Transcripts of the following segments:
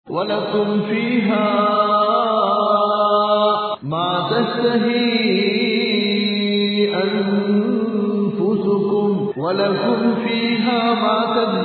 ولكم فيها ما تشتهي أنفسكم ولكم فيها ما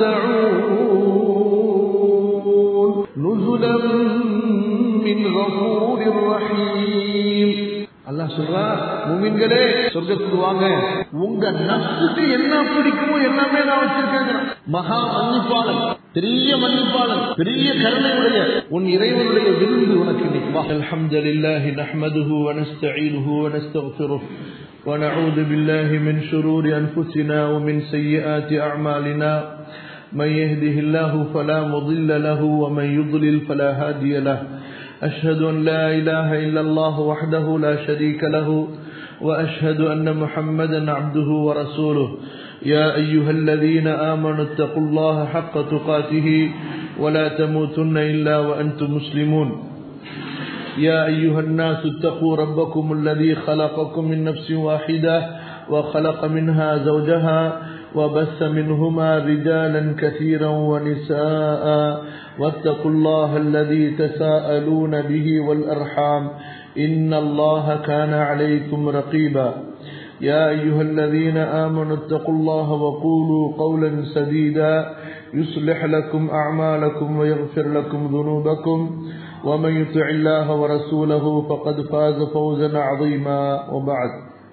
تدعون نزلا من غفور رحيم அல்லாஹ் சொல்றா முமின்களே சொர்க்கத்துக்கு வாங்க உங்க நப்சுக்கு என்ன பிடிக்குமோ எல்லாமே நான் வச்சிருக்கேன் மகா மன்னிப்பாளன் பெரிய மன்னிப்பாளன் பெரிய கருணையுடைய உன் இறைவனுடைய விருந்து உனக்கு இன்னைக்கு அல்ஹம்துலில்லாஹி நஹ்மதுஹு வ நஸ்தஈனுஹு வ நஸ்தக்ஃபிருஹ் ونعوذ بالله من شرور أنفسنا ومن سيئات أعمالنا من يهده الله فلا مضل له ومن يضلل فلا هادي له أشهد أن لا إله إلا الله وحده لا شريك له وأشهد أن محمدا عبده ورسوله يا أيها الذين آمنوا اتقوا الله حق تقاته ولا تموتن إلا وأنتم مسلمون يا أيها الناس اتقوا ربكم الذي خلقكم من نفس واحدة وخلق منها زوجها وبث منهما رجالا كثيرا ونساء واتقوا الله الذي تساءلون به والأرحام إن الله كان عليكم رقيبا يا أيها الذين آمنوا اتقوا الله وقولوا قولا سديدا يصلح لكم أعمالكم ويغفر لكم ذنوبكم ومن يطع الله ورسوله فقد فاز فوزا عظيما وبعد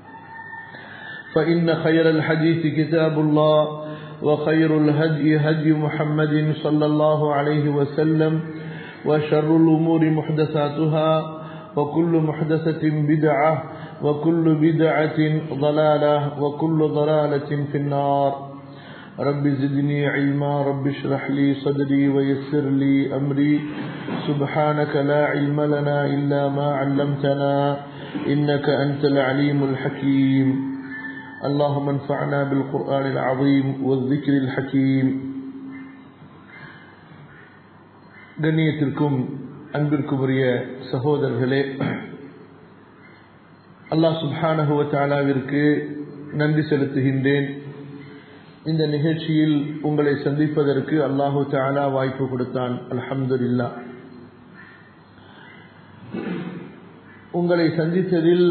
فإن خير الحديث كتاب الله وخير الهدي هدي محمد صلى الله عليه وسلم وشر الأمور محدثاتها وكل محدثة بدعة وكل بدعة ضلالة وكل ضلالة في النار رب زدني علما رب اشرح لي صدري ويسر لي أمري سبحانك لا علم لنا إلا ما علمتنا إنك أنت العليم الحكيم اللهم انفعنا بالقرآن العظيم والذكر الحكيم கண்ணியத்திற்கும் அன்பிற்கும் உரிய சகோதரர்களே அல்லாஹ் சுப்ஹானஹுவ தாலாவிற்கு நன்றி செலுத்துகின்றேன் இந்த நிகழ்ச்சியில் உங்களை சந்திப்பதற்கு அல்லாஹு தாலா வாய்ப்பு கொடுத்தான் அல்ஹம்துல்லா உங்களை சந்தித்ததில்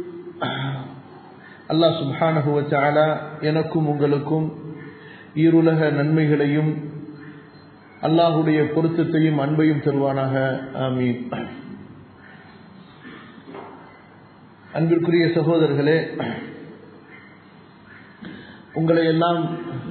அல்லாஹ் சுப்ஹானஹுவ தாலா எனக்கும் உங்களுக்கும் ஈருலக நன்மைகளையும் அல்லாஹுடைய பொருத்தத்தையும் அன்பையும் தருவானாக ஆமீன் அன்பிற்குரிய சகோதரர்களே உங்களை எல்லாம்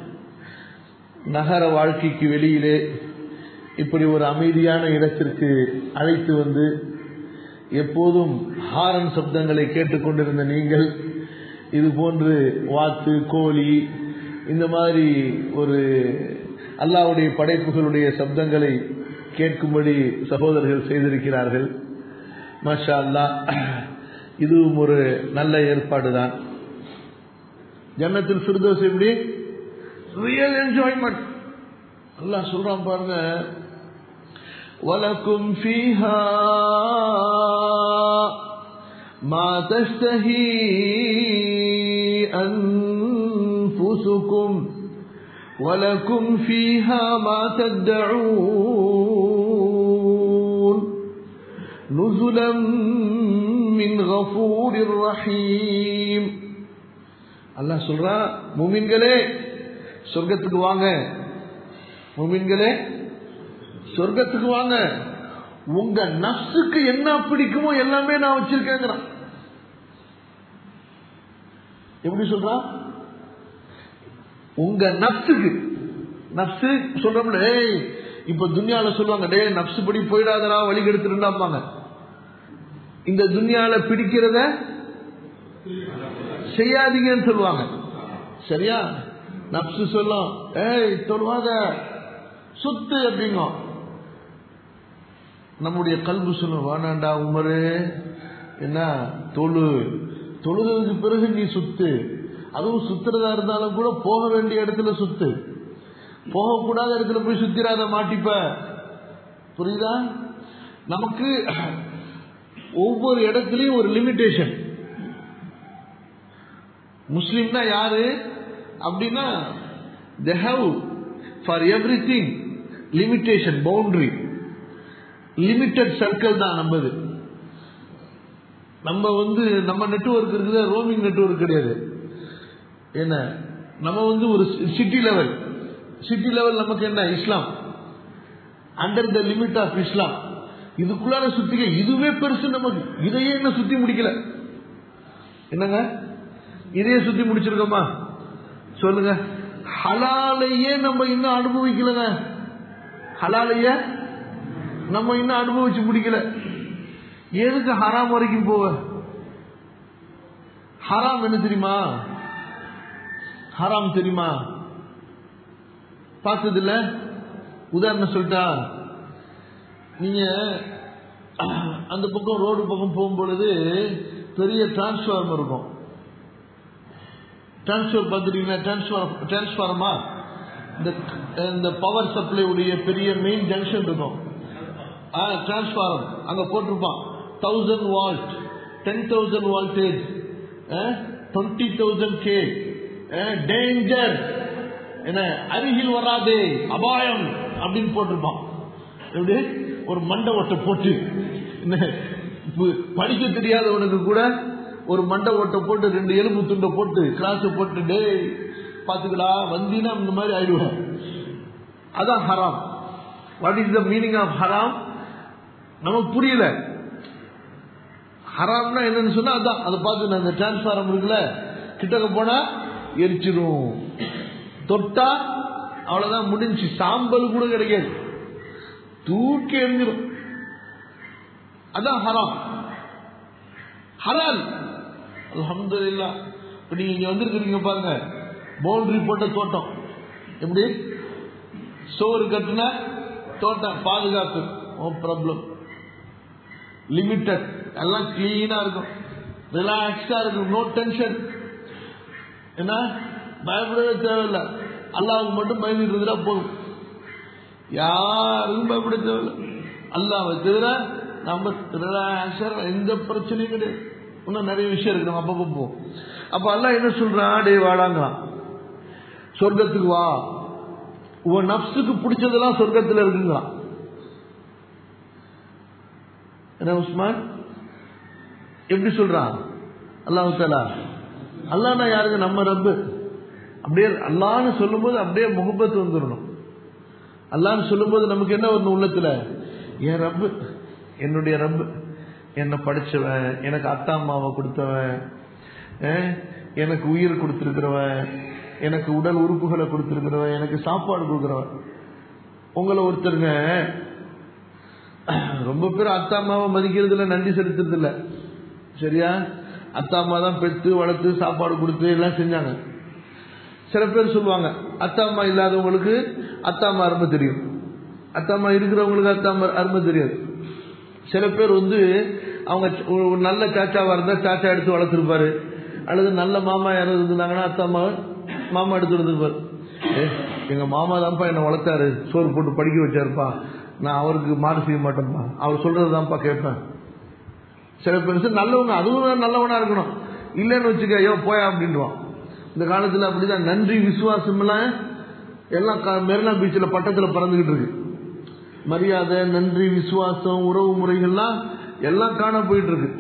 நகர வாழ்க்கைக்கு வெளியிலே இப்படி ஒரு அமைதியான இடத்திற்கு அழைத்து வந்து எப்போதும் ஹாரன் சப்தங்களை கேட்டுக்கொண்டிருந்த நீங்கள் இது போன்று வாத்து கோழி இந்த மாதிரி ஒரு அல்லாவுடைய படைப்புகளுடைய சப்தங்களை கேட்கும்படி சகோதரர்கள் செய்திருக்கிறார்கள் மஷா அல்லா இதுவும் ஒரு நல்ல ஏற்பாடு தான் ஜன்னத்தில் சுருதோஸ் எப்படி ரியல் என்ஜாய்மெண்ட் அல்லாஹ் சொல்றான் பாருங்க وَلَكُمْ فِيهَا مَا تَشْتَهِي أَنفُسُكُمْ وَلَكُمْ فِيهَا مَا تَدَّعُونَ نُزُلًا مِّنْ غَفُورٍ رَّحِيمٍ அல்லாஹ் சொல்றா முமின்களே சொர்க்கத்துக்கு வாங்க முமின்களே சொர்க்கத்துக்கு வாங்க உங்க நப்சுக்கு என்ன பிடிக்குமோ எல்லாமே நான் வச்சிருக்கேங்கிறான் எப்படி சொல்றா உங்க நப்சுக்கு நப்சு சொல்றோம்ல ஏய் இப்ப துன்யால சொல்லுவாங்க டே நப்சு படி போயிடாதரா வழி கெடுத்துருந்தாப்பாங்க இந்த துன்யால பிடிக்கிறத செய்யாதீங்கன்னு சொல்லுவாங்க சரியா நப்சு சொல்லும் ஏய் தொழுவாத சுத்து அப்படிங்க நம்முடைய கல்வி சொல்லும் வேணாண்டா உமரு என்ன தொழு தொழுதுக்கு பிறகு நீ சுத்து அதுவும் சுத்துறதா இருந்தாலும் கூட போக வேண்டிய இடத்துல சுத்து போகக்கூடாத இடத்துல போய் சுத்திராத மாட்டிப்ப புரியுதா நமக்கு ஒவ்வொரு இடத்துலயும் ஒரு லிமிடேஷன் முஸ்லீம்னா யாரு அப்படின்னா they have for everything limitation boundary limited circle தான் நம்மது நம்ம வந்து நம்ம நெட்வொர்க் இருக்குது ரோமிங் நெட்வொர்க் கிடையாது என்ன நம்ம வந்து ஒரு சிட்டி லெவல் சிட்டி லெவல் நமக்கு என்ன Islam under the limit of Islam இதுக்குள்ளார சுத்திக்க இதுவே பெருசு நமக்கு இதையே என்ன சுத்தி முடிக்கல என்னங்க இதையே சுத்தி முடிச்சிருக்கோமா சொல்லுங்க ஹலாலையே நம்ம இன்னும் அனுபவிக்கலங்க ஹலாலையே நம்ம இன்னும் அனுபவிச்சு முடிக்கல எதுக்கு ஹராம் வரைக்கும் போவ ஹராம் என்ன தெரியுமா ஹராம் தெரியுமா பார்த்தது இல்ல உதாரணம் சொல்லிட்டா நீங்க அந்த பக்கம் ரோடு பக்கம் போகும்பொழுது பெரிய டிரான்ஸ்ஃபார்மர் இருக்கும் டிரான்ஸ்ஃபார் பார்த்துட்டீங்கன்னா டிரான்ஸ்ஃபார் டிரான்ஸ்ஃபார்மா இந்த இந்த பவர் சப்ளை உடைய பெரிய மெயின் ஜங்ஷன் இருக்கும் டிரான்ஸ்ஃபார்ம் அங்க போட்டிருப்பான் thousand volt ten thousand voltage twenty thousand K danger என்ன அருகில் வராதே அபாயம் அப்படின்னு போட்டிருப்பான் எப்படி ஒரு மண்டை ஓட்டை போட்டு என்ன, பு- படிக்க தெரியாதவனுக்கு கூட ஒரு மண்டை ஓட்டை போட்டு ரெண்டு எலும்பு துண்டை போட்டு கிளாஸ் போட்டு டேய் பாத்துக்கடா வந்தீங்கன்னா இந்த மாதிரி ஆயிடுவேன் அதான் ஹராம் what is the meaning of ஹராம் நமக்கு புரியல ஹராம்னா என்னன்னு சொன்னா அதான் அதை பார்த்து அந்த டிரான்ஸ்பாரம் இருக்குல்ல கிட்டக்க போனா எரிச்சிரும் தொட்டா அவ்வளவுதான் முடிஞ்சு சாம்பல் கூட கிடைக்காது தூக்கி எறிஞ்சிரும் அதான் ஹராம் ஹலால் அல்ஹம்துலில்லாஹ் இப்ப நீங்க இங்க வந்திருக்கிறீங்க பாருங்க பவுண்டரி போட்ட தோட்டம் எப்படி சோறு கட்டின தோட்டம் பாதுகாப்பு நோ ப்ராப்ளம் லிமிட்டட் எல்லாம் கிளீனா இருக்கும் ரிலாக்ஸா இருக்கும் நோ டென்ஷன் என்ன பயப்படவே தேவையில்லை அல்லாவுக்கு மட்டும் பயந்துட்டு இருந்தா போதும் யாருக்கும் பயப்பட தேவையில்லை அல்லாவை தவிர நம்ம ரிலாக்ஸா எந்த பிரச்சனையும் கிடையாது இன்னும் நிறைய விஷயம் இருக்கு நம்ம அப்பப்போ போவோம் அப்ப அல்லாஹ் என்ன சொல்றான் டே வாடாங்களாம் சொர்க்கத்துக்கு வா உன் நப்சுக்கு பிடிச்சதெல்லாம் சொர்க்கத்துல இருக்குங்களாம் என்ன உஸ்மான் எப்படி சொல்றான் அல்லாஹ் தாலா அல்லாஹ்னா யாருங்க நம்ம ரப்பு அப்படியே அல்லான்னு சொல்லும்போது அப்படியே முகப்பத்து வந்துடணும் அல்லான்னு சொல்லும்போது நமக்கு என்ன வரணும் உள்ளத்துல என் ரப்பு என்னுடைய ரப்பு என்னை படிச்சவன் எனக்கு அத்தா அம்மாவை கொடுத்தவன் அஹ், எனக்கு உயிர் கொடுத்திருக்கிறவன் எனக்கு உடல் உறுப்புகளை கொடுத்திருக்கிறவன் எனக்கு சாப்பாடு கொடுக்கிறவன் உங்களை ஒருத்தருங்க ரொம்ப பேர் அத்தா அம்மாவை மதிக்கிறது இல்ல நன்றி செலுத்துறது இல்ல சரியா அத்தா அம்மா தான் பெற்று வளர்த்து சாப்பாடு கொடுத்து எல்லாம் செஞ்சாங்க சில பேர் சொல்லுவாங்க அத்தா அம்மா இல்லாதவங்களுக்கு அத்தா அம்மா அருமை தெரியும் அத்தா அம்மா இருக்கிறவங்களுக்கு அத்தா அம்மா அருமை தெரியாது சில பேர் வந்து அவங்க ஒரு நல்ல சாச்சாவா இருந்தா சாச்சா எடுத்து வளர்த்துருப்பாரு அல்லது நல்ல மாமா யாராவது இருந்தாங்கன்னா அத்தா அம்மா மாமா எடுத்து வளர்த்துருப்பாரு ஏ, எங்க மாமா தான்ப்பா என்னை வளர்த்தாரு சோறு போட்டு படிக்க வச்சாருப்பா நான் அவருக்கு மாறு செய்ய மாட்டேன்ப்பா அவர் சொல்றதுதான்ப்பா கேட்பேன் சில பேர் சரி, நல்லவங்க அதுவும் நல்லவனா இருக்கணும் இல்லைன்னு வச்சுக்க ஐயோ போயா அப்படின்றான் இந்த காலத்துல அப்படிதான் நன்றி விசுவாசம் எல்லாம் எல்லாம் க- மெரினா பீச்சில் பட்டத்துல பறந்துகிட்டு இருக்கு மரியாதை நன்றி விசுவாசம் உறவு முறைகள்லாம் எல்லாம் காண போயிட்டு இருக்கு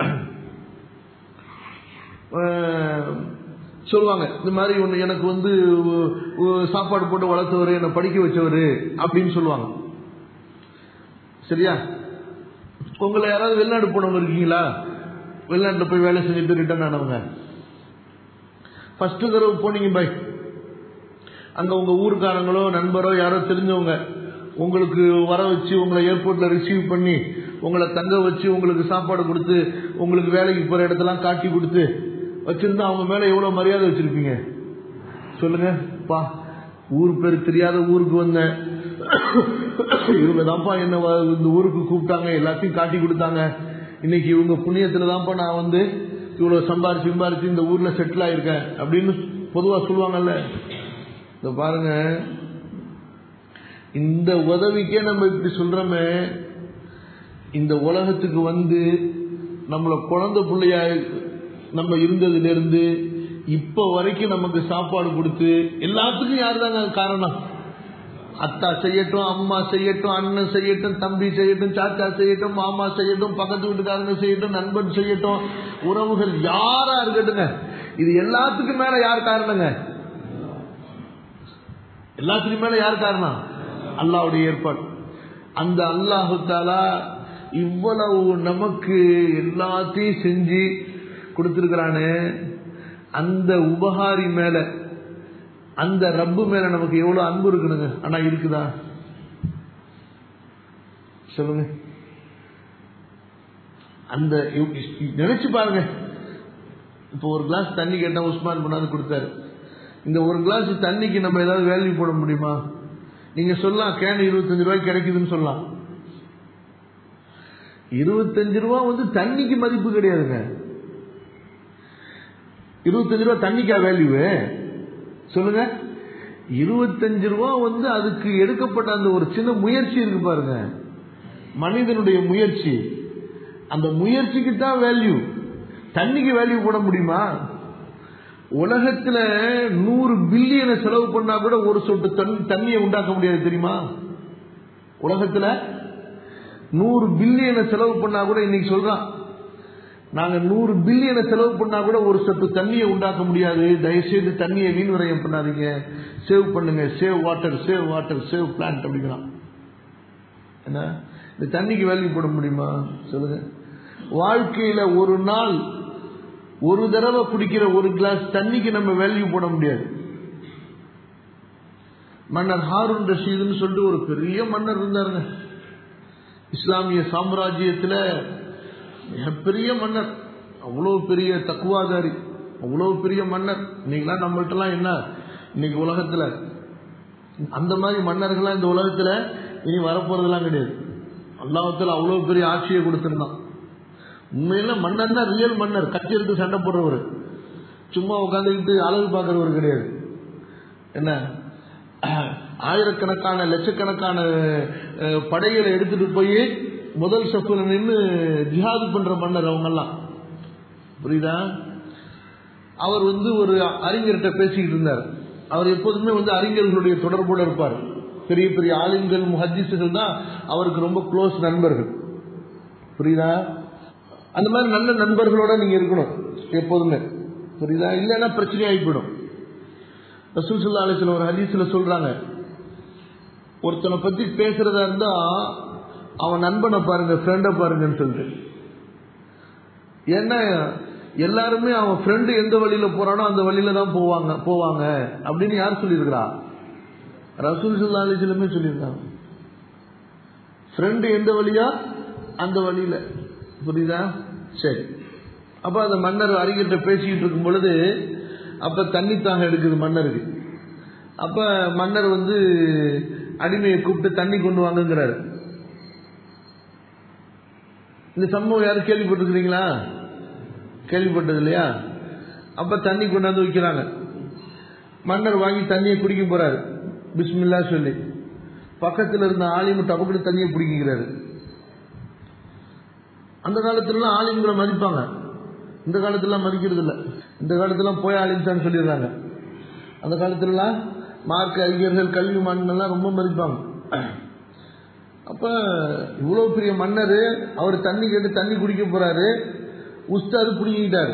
அஹ் சொல்லுவாங்க இந்த மாதிரி ஒன்று எனக்கு வந்து உ- உ- சாப்பாடு போட்டு வளர்த்தவர் என்னை படிக்க வச்சவர் அப்படின்னு சொல்லுவாங்க சரியா உங்களை யாராவது வெளிநாடு போனவங்க இருக்கீங்களா வெளிநாட்டில் போய் வேலை செஞ்சுட்டு ரிட்டர்ன் ஆனவங்க ஃபர்ஸ்ட் தடவை போனீங்க பை அங்க உங்க ஊர்க்காரங்களோ நண்பரோ யாரோ தெரிஞ்சவங்க உங்களுக்கு வர வச்சு உங்களை ஏர்போர்ட்ல ரிசீவ் பண்ணி உங்களை தங்க வச்சு உங்களுக்கு சாப்பாடு கொடுத்து உங்களுக்கு வேலைக்கு போற இடத்தெல்லாம் காட்டி கொடுத்து வச்சிருந்தா அவங்க மேல எவ்வளவு மரியாதை வச்சிருப்பீங்க சொல்லுங்க பா ஊர் பேர் தெரியாத ஊருக்கு வந்தேன் இவங்க தான்ப்பா என்ன வ- இந்த ஊருக்கு கூப்பிட்டாங்க எல்லாத்தையும் காட்டி கொடுத்தாங்க இன்னைக்கு இவங்க புண்ணியத்துல தான்ப்பா நான் வந்து இவ்வளவு சம்பாரிச்சு சம்பாரிச்சு இந்த ஊர்ல செட்டில் ஆயிருக்கேன் அப்படின்னு பொதுவா சொல்லுவாங்கல்ல இந்த பாருங்க இந்த உதவிக்கே நம்ம இப்படி சொல்றோமே இந்த உலகத்துக்கு வந்து நம்மள குழந்தை பிள்ளையா நம்ம இருந்ததுல இருந்து இப்ப வரைக்கும் நமக்கு சாப்பாடு கொடுத்து எல்லாத்துக்கும் யார் தாங்க காரணம் அத்தா செய்யட்டும் அம்மா செய்யட்டும் அண்ணன் செய்யட்டும் தம்பி செய்யட்டும் சாச்சா செய்யட்டும் மாமா செய்யட்டும் பக்கத்து வீட்டுக்காரங்க செய்யட்டும் நண்பன் செய்யட்டும் உறவுகள் யாரா இருக்கட்டுங்க இது எல்லாத்துக்கும் மேல யார் காரணங்க எல்லாத்துக்கும் மேல யார் காரணம் அல்லாவுடைய ஏற்பாடு அந்த அல்லாஹு தாலா இவ்வளவு நமக்கு எல்லாத்தையும் செஞ்சு கொடுத்திருக்கிறானே அந்த உபகாரி மேல அந்த ரப்பு மேல நமக்கு எவ்வளவு அன்பு இருக்கணுங்க ஆனா இருக்குதா சொல்லுங்க அந்த நினைச்சு பாருங்க இப்போ ஒரு கிளாஸ் தண்ணி கேட்டா உஸ்மான் கொண்டாந்து கொடுத்தாரு இந்த ஒரு கிளாஸ் தண்ணிக்கு நம்ம ஏதாவது வேல்யூ போட முடியுமா நீங்க சொல்லலாம் கேன் இருபத்தஞ்சு ரூபாய்க்கு கிடைக்குதுன்னு சொல்லலாம் இருபத்தஞ்சு ரூபா வந்து தண்ணிக்கு மதிப்பு கிடையாதுங்க இருபத்தஞ்சு ரூபா தண்ணிக்கா வேல்யூ சொல்லுங்க இருபத்தஞ்சு ரூபா வந்து அதுக்கு எடுக்கப்பட்ட அந்த ஒரு சின்ன முயற்சி இருக்கு பாருங்க மனிதனுடைய முயற்சி அந்த முயற்சிக்கு தான் வேல்யூ தண்ணிக்கு வேல்யூ போட முடியுமா உலகத்துல நூறு பில்லியனை செலவு பண்ணா கூட ஒரு சொட்டு தண்ணியை உண்டாக்க முடியாது தெரியுமா உலகத்துல நூறு பில்லியனை செலவு பண்ணா கூட இன்னைக்கு சொல்றான் நாங்க நூறு பில்லியனை செலவு பண்ணா கூட ஒரு சொட்டு தண்ணியை உண்டாக்க முடியாது தயவுசெய்து தண்ணியை வீண் விரயம் பண்ணாதீங்க சேவ் பண்ணுங்க save water save water save plant அப்படிங்கிறான் என்ன இந்த தண்ணிக்கு வேல்யூ போட முடியுமா சொல்லுங்க வாழ்க்கையில ஒரு நாள் ஒரு தடவை குடிக்கிற ஒரு கிளாஸ் தண்ணிக்கு நம்ம வேல்யூ போட முடியாது மன்னர் ஹாரூன் ரஷீதுன்னு சொல்லிட்டு ஒரு பெரிய மன்னர் இருந்தாருங்க இஸ்லாமிய சாம்ராஜ்யத்துல மிகப்பெரிய மன்னர் அவ்வளவு பெரிய தக்குவாதாரி அவ்வளவு பெரிய மன்னர் இன்னைக்கெல்லாம் நம்மள்ட்ட என்ன இன்னைக்கு உலகத்துல அந்த மாதிரி மன்னர்கள்லாம் இந்த உலகத்துல இனி வரப்போறதெல்லாம் கிடையாது அல்லாஹத்துல அவ்வளவு பெரிய ஆட்சியை கொடுத்திருந்தான் உண்மையில மன்னர் தான் ரியல் மன்னர் கட்சி எடுத்து சண்டை போடுறவர் சும்மா உட்காந்துக்கிட்டு அழகு பார்க்கறவர் கிடையாது என்ன ஆயிரக்கணக்கான லட்சக்கணக்கான படைகளை எடுத்துட்டு போய் முதல் சப்புல நின்று ஜிஹாது பண்ற மன்னர் அவங்கெல்லாம் புரியுதா அவர் வந்து ஒரு அறிஞர்கிட்ட பேசிக்கிட்டு இருந்தார் அவர் எப்போதுமே வந்து அறிஞர்களுடைய தொடர்போடு இருப்பார் பெரிய பெரிய ஆளுங்கள் முஹஜிசுகள் தான் அவருக்கு ரொம்ப க்ளோஸ் நண்பர்கள் புரியுதா அந்த மாதிரி நல்ல நண்பர்களோட நீங்க இருக்கணும் எப்போதுமே புரியுதா இல்லைன்னா பிரச்சனை ஆகிப்படும் ரசூல் சுல்லா அலிஸ்ல ஒரு ஹதீஸ்ல சொல்றாங்க ஒருத்தனை பத்தி பேசுறதா இருந்தா அவன் நண்பனை பாருங்க ஃப்ரெண்டை பாருங்கன்னு சொல்லிட்டு ஏன்னா எல்லாருமே அவன் ஃப்ரெண்டு எந்த வழியில போறானோ அந்த வழியில தான் போவாங்க போவாங்க அப்படின்னு யார் சொல்லியிருக்கிறா ரசூல் சுல்லா அலிஸ்லமே சொல்லியிருக்காங்க ஃப்ரெண்டு எந்த வழியா அந்த வழியில புரியுதா சரி அப்ப அந்த மன்னர் அறிஞர்கிட்ட பேசிக்கிட்டு இருக்கும் பொழுது அப்ப தண்ணி தாகம் எடுக்குது மன்னருக்கு அப்ப மன்னர் வந்து அடிமையை கூப்பிட்டு தண்ணி கொண்டு வாங்குங்கிறாரு இந்த சம்பவம் யாரும் கேள்விப்பட்டிருக்கிறீங்களா கேள்விப்பட்டது இல்லையா அப்ப தண்ணி கொண்டாந்து வைக்கிறாங்க மன்னர் வாங்கி தண்ணியை குடிக்க போறாரு பிஸ்மில்லா சொல்லி பக்கத்துல இருந்த ஆலிமு டபக்குன்னு தண்ணியை பிடிக்கிறாரு அந்த காலத்துல ஆலிம்களை மதிப்பாங்க இந்த காலத்துல மதிக்கிறது இல்ல இந்த காலத்துல போய் ஆலிம்சான்னு சொல்லிடுறாங்க அந்த காலத்துலலாம் மார்க்க அறிஞர்கள் கல்வி மன்னெல்லாம் ரொம்ப மதிப்பாங்க அப்ப இவ்வளவு பெரிய மன்னர் அவர் தண்ணி கேட்டு தண்ணி குடிக்க போறாரு உஸ்தாது பிடிக்கிட்டாரு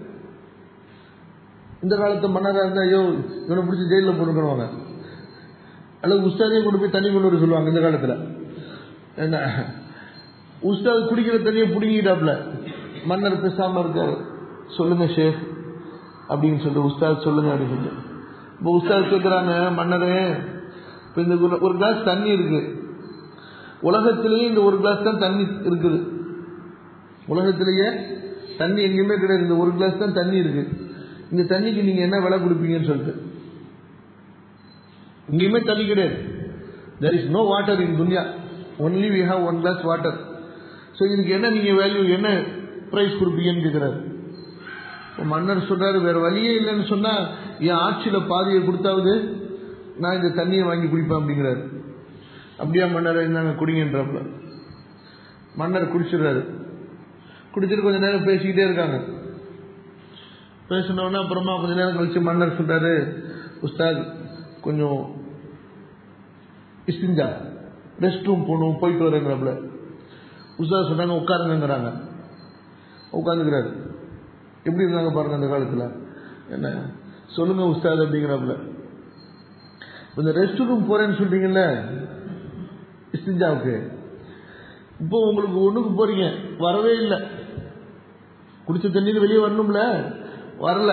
இந்த காலத்து மன்னராக இருந்தா ஐயோ இவனை பிடிச்சி ஜெயிலில் போட்டுக்கணுவாங்க அல்லது உஸ்தாதே கொண்டு போய் தண்ணி கொண்டு வர சொல்லுவாங்க இந்த காலத்துல என்ன உஸ்தாத் குடிக்கிற தண்ணியை பிடிங்கிட்டாப்ல மன்னர் பேசாம இருக்காரு சொல்லுங்க ஷேக் அப்படின்னு சொல்லிட்டு உஸ்தாத் சொல்லுங்க அப்படின்னு சொல்லிட்டு இப்போ உஸ்தாத் கேட்கிறாங்க மன்னரே இப்போ இந்த ஒரு கிளாஸ் தண்ணி இருக்கு உலகத்திலேயே இந்த ஒரு கிளாஸ் தான் தண்ணி இருக்குது உலகத்திலேயே தண்ணி எங்கேயுமே கிடையாது இந்த ஒரு கிளாஸ் தான் தண்ணி இருக்கு இந்த தண்ணிக்கு நீங்க என்ன விலை கொடுப்பீங்கன்னு சொல்லிட்டு எங்கேயுமே தண்ணி கிடையாது there is no water in துன்யா only we have one glass water so இதுக்கு என்ன நீங்க வேல்யூ என்ன பிரைஸ் கொடுப்பீங்கன்னு கேட்கிறாரு மன்னர் சொல்றாரு வேற வழியே இல்லைன்னு சொன்னா என் ஆட்சியில பாதியை கொடுத்தாவது நான் இந்த தண்ணியை வாங்கி குடிப்பேன் அப்படிங்கிறாரு அப்படியா மன்னர் இருந்தாங்க குடிங்கன்றப்ப மன்னர் குடிச்சிடுறாரு குடிச்சிட்டு கொஞ்ச நேரம் பேசிக்கிட்டே இருக்காங்க பேசினோன்னா அப்புறமா கொஞ்ச நேரம் கழிச்சு மன்னர் சொல்றாரு உஸ்தாத் கொஞ்சம் இஸ்திஞ்சா ரெஸ்ட் ரூம் போகணும் போயிட்டு வரேங்கிறப்பல உஷா சொன்னாங்க உட்காருங்கிறாங்க உட்காந்துக்கிறாரு எப்படி இருந்தாங்க பாருங்க அந்த காலத்தில் என்ன சொல்லுங்க உஸ்தாத் அப்படிங்கிறப்பல இந்த ரெஸ்ட் ரூம் போறேன்னு சொல்றீங்கல்ல இஸ்திஞ்சாவுக்கு இப்போ உங்களுக்கு ஒண்ணுக்கு போறீங்க வரவே இல்லை குடிச்ச தண்ணீர் வெளியே வரணும்ல வரல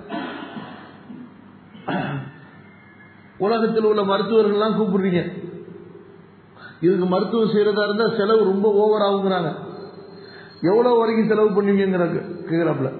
உலகத்தில் உள்ள மருத்துவர்கள்லாம் கூப்பிடுறீங்க இதுக்கு மருத்துவம் செய்யறதா இருந்தா செலவு ரொம்ப ஓவர் ஆகுங்கிறாங்க எவ்வளவு வரைக்கும் செலவு பண்ணுவீங்கிறாங்க கேக்குறாப்புல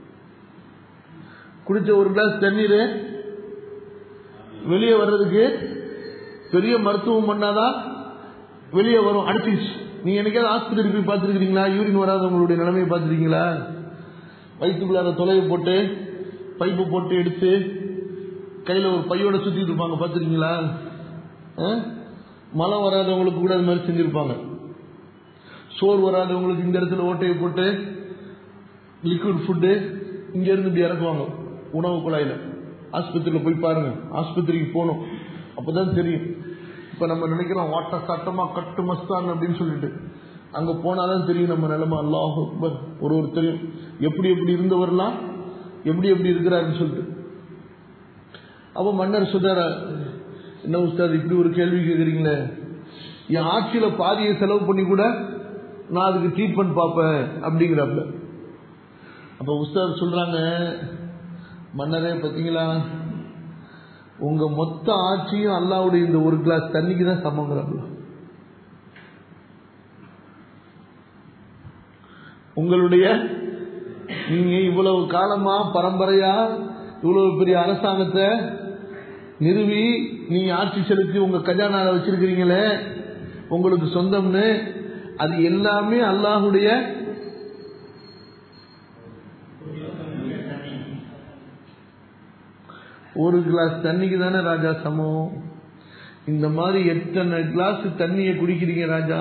குடிச்ச ஒரு கிளாஸ் தண்ணீர் வெளியே வர்றதுக்கு பெரிய மருத்துவம் பண்ணாதான் வெளியே வரும் அடிச்சிருச்சு நீங்க என்னைக்காவது ஆஸ்பத்திரி போய் பார்த்துருக்கீங்களா யூரின் வராதவங்களுடைய நிலைமையை பார்த்துருக்கீங்களா வயிற்றுக்குள்ளார தொலைவை போட்டு பைப்பு போட்டு எடுத்து கையில ஒரு பையோட சுத்திட்டு இருப்பாங்க பார்த்துருக்கீங்களா மழை வராதவங்களுக்கு கூட அது மாதிரி செஞ்சிருப்பாங்க சோறு வராதவங்களுக்கு இந்த இடத்துல ஓட்டையை போட்டு லிக்விட் ஃபுட்டு இங்க இருந்து இப்படி இறக்குவாங்க உணவு குழாயில ஆஸ்பத்திரியில போய் பாருங்க ஆஸ்பத்திரிக்கு போகணும் அப்பதான் தெரியும் இப்ப நம்ம நினைக்கிறோம் வாட்ட சட்டமா கட்டு மஸ்தான் அப்படின்னு சொல்லிட்டு அங்க போனாதான் தெரியும் நம்ம நிலைமை அல்லாஹ் அக்பர் ஒரு ஒரு தெரியும் எப்படி எப்படி இருந்தவர்லாம் எப்படி எப்படி இருக்கிறாருன்னு சொல்லிட்டு அப்ப மன்னர் சொல்றார என்ன உஸ்தாத் இப்படி ஒரு கேள்வி கேட்குறீங்களே என் ஆட்சியில பாதியை செலவு பண்ணி கூட நான் அதுக்கு ட்ரீட்மெண்ட் பார்ப்பேன் அப்படிங்கிறப்ப அப்ப உஸ்தாத் சொல்றாங்க மன்னரே பார்த்தீங்களா உங்க மொத்த ஆட்சியும் அல்லாவுடைய இந்த ஒரு கிளாஸ் தண்ணிக்கு தான் சமங்கிறாப்ல உங்களுடைய நீங்க இவ்வளவு காலமா பரம்பரையா இவ்வளவு பெரிய அரசாங்கத்தை நிறுவி நீங்க ஆட்சி செலுத்தி உங்க கஜானால வச்சிருக்கிறீங்களே உங்களுக்கு சொந்தம்னு அது எல்லாமே அல்லாஹுடைய ஒரு கிளாஸ் தண்ணிக்கு தானே ராஜா சமம் இந்த மாதிரி எத்தனை கிளாஸ் தண்ணியை குடிக்கிறீங்க ராஜா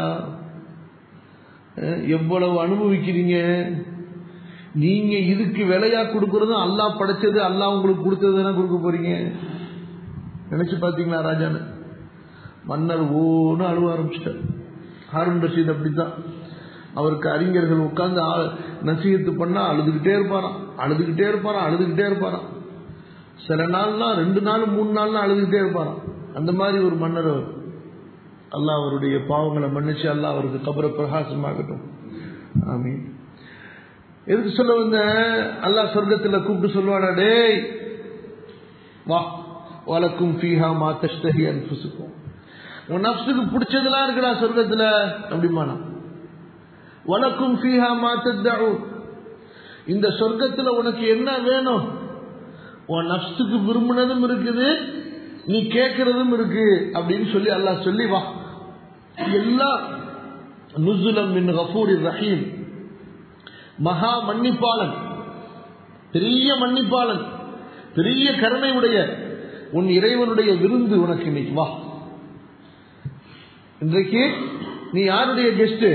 எவ்வளவு அனுபவிக்கிறீங்க நீங்க இதுக்கு விலையா கொடுக்கறதும் அல்லாஹ் படைச்சது அல்லாஹ் உங்களுக்கு கொடுத்தது தானே கொடுக்க போறீங்க நினைச்சு பாத்தீங்களா ராஜான்னு மன்னர் ஓன்னு அழுவ ஆரம்பிச்சிட்டார் ஹாரூன் ரஷீத் அப்படித்தான் அவருக்கு அறிஞர்கள் உட்கார்ந்து நசீகத்து பண்ணா அழுதுகிட்டே இருப்பாராம் அழுதுகிட்டே இருப்பாராம் அழுதுகிட்டே இருப்பாராம் சில நாள்லாம் ரெண்டு நாள் மூணு நாள்லாம் அழுதுகிட்டே இருப்பாராம் அந்த மாதிரி ஒரு மன்னர் அவர் அல்லாஹ் அவருடைய பாவங்களை மன்னிச்சு அல்லாஹ் அவருக்கு கபர பிரகாசமாகட்டும் ஆமீன் எதுக்கு சொல்ல வந்த அல்லாஹ் சொர்க்கத்தில் கூப்பிட்டு சொல்லுவானா டேய் வா வழக்கும் ஃபீஹா மா தஷ்தஹி அன்ஃபுசுக்கும் உன் நப்சுக்கு பிடிச்சதெல்லாம் இருக்குடா சொர்க்கத்துல அப்படிமானா வழக்கும் ஃபீஹா மா தத்தஉன் இந்த சொர்க்கத்துல உனக்கு என்ன வேணும் உன் நப்சுக்கு விரும்பினதும் இருக்குது நீ கேட்கறதும் இருக்கு அப்படின்னு சொல்லி அல்லாஹ் சொல்லி வா எல்லாம் நுசுலம் மின் கஃபூர் ரஹீம் மகா மன்னிப்பாளன் பெரிய மன்னிப்பாளன் பெரிய கருணை உடைய உன் இறைவனுடைய விருந்து உனக்கு இன்னைக்கு வா இன்றைக்கு நீ யாருடைய கெஸ்ட்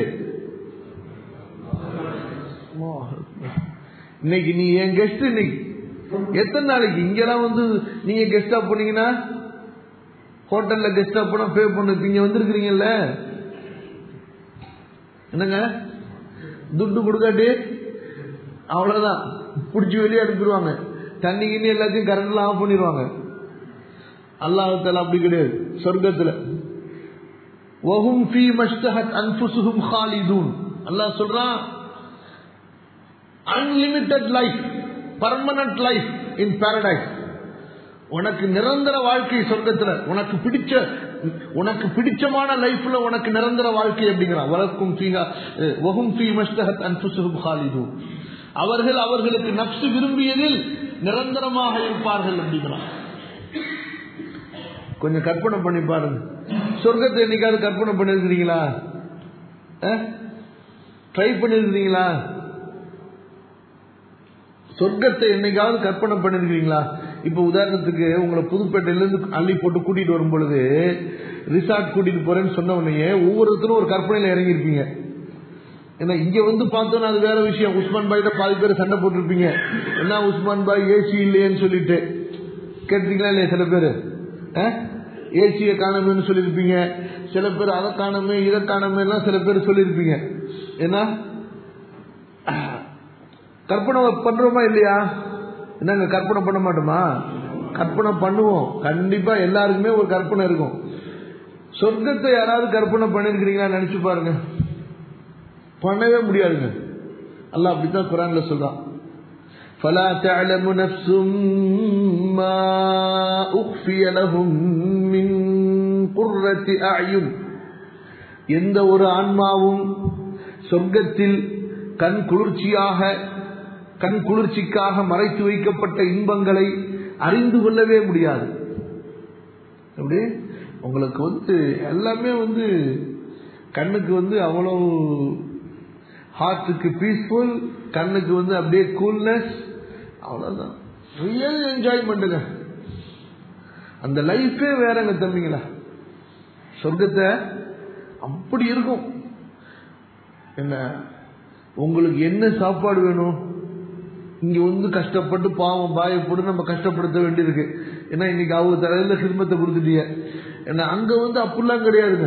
இன்னைக்கு நீ என் கெஸ்ட் இன்னைக்கு எத்தனை நாளைக்கு இங்கெல்லாம் வந்து நீங்க கெஸ்டா போனீங்கன்னா ஹோட்டல்ல கெஸ்டா போனா பே பண்ணு இங்க வந்திருக்கிறீங்கல்ல என்னங்க துட்டு கொடுக்காட்டி அவ்வளவுதான் பிடிச்சி வெளியே அனுப்பிடுவாங்க தண்ணி கிண்ணி எல்லாத்தையும் கரண்ட்ல ஆஃப் பண்ணிடுவாங்க அல்லாஹால அப்படி கிடையாது சொர்க்கத்துல வஹும் ஃபீ மஷ்தஹத் அன்ஃபுசுஹும் ஹாலிதூன் அல்லாஹ் சொல்றான் unlimited life permanent life in paradise உனக்கு நிரந்தர வாழ்க்கை சொர்க்கத்துல உனக்கு பிடிச்ச உனக்கு பிடிச்சமான லைஃப்ல உனக்கு நிரந்தர வாழ்க்கை அப்படிங்கிறான் வளர்க்கும் ஃபீஹா வஹும் ஃபீ மஷ்தஹத் அன்ஃபுசுஹும் ஹாலிதூன் அவர்கள் அவர்களுக்கு நப்சு விரும்பியதில் நிரந்தரமாக இருப்பார்கள் அப்படிங்கிறான் கொஞ்சம் கற்பனை பண்ணி பாருங்க சொர்க்கத்தை என்னைக்காவது கற்பனை பண்ணிருக்கிறீங்களா ட்ரை பண்ணிருக்கிறீங்களா சொர்க்கத்தை என்னைக்காவது கற்பனை பண்ணிருக்கீங்களா இப்ப உதாரணத்துக்கு உங்களை புதுப்பேட்டையில இருந்து அள்ளி போட்டு கூட்டிட்டு வரும் பொழுது ரிசார்ட் கூட்டிட்டு போறேன்னு சொன்ன உடனே ஒவ்வொருத்தரும் ஒரு கற்பனையில இறங்கியிருப்பீங்க ஏன்னா இங்க வந்து பார்த்தோன்னா அது வேற விஷயம் உஸ்மான் பாய் பாதி பேர் சண்டை போட்டிருப்பீங்க என்ன உஸ்மான் பாய் ஏசி இல்லையேன்னு சொல்லிட்டு கேட்டீங்களா இல்லையா சில பேர் ஏசியை காணமேன்னு சொல்லியிருப்பீங்க சில பேர் அதை காணமே இதை காணமேலாம் சில பேர் சொல்லியிருப்பீங்க என்ன கற்பனை பண்றோமா இல்லையா என்னங்க கற்பனை பண்ண மாட்டோமா கற்பனை பண்ணுவோம் கண்டிப்பா எல்லாருக்குமே ஒரு கற்பனை இருக்கும் சொர்க்கத்தை யாராவது கற்பனை பண்ணிருக்கிறீங்களா நினைச்சு பாருங்க பண்ணவே முடியாதுங்க அல்லாஹ் அப்படித்தான் குரான்ல சொல்றான் فلا تعلم نفس ما أخفي لهم من قرة أعين எந்த ஒரு ஆன்மாவும் சொர்க்கத்தில் கண் குளிர்ச்சியாக கண் குளிர்ச்சிக்காக மறைத்து வைக்கப்பட்ட இன்பங்களை அறிந்து கொள்ளவே முடியாது அப்படி உங்களுக்கு வந்து எல்லாமே வந்து கண்ணுக்கு வந்து அவ்வளவு ஹார்ட்டுக்கு பீஸ்ஃபுல் கண்ணுக்கு வந்து அப்படியே கூல்னஸ் அவ்வளவுதான் ரியல் என்ஜாய்மெண்ட்டுங்க அந்த லைஃபே வேறங்க தம்பிங்களா சொர்க்கத்தை அப்படி இருக்கும் என்ன உங்களுக்கு என்ன சாப்பாடு வேணும் இங்க வந்து கஷ்டப்பட்டு பாவம் பாயப்பட்டு நம்ம கஷ்டப்படுத்த வேண்டியிருக்கு ஏன்னா இன்னைக்கு அவங்க தலையில சிரமத்தை கொடுத்துட்டீங்க ஏன்னா அங்க வந்து அப்படிலாம் கிடையாதுங்க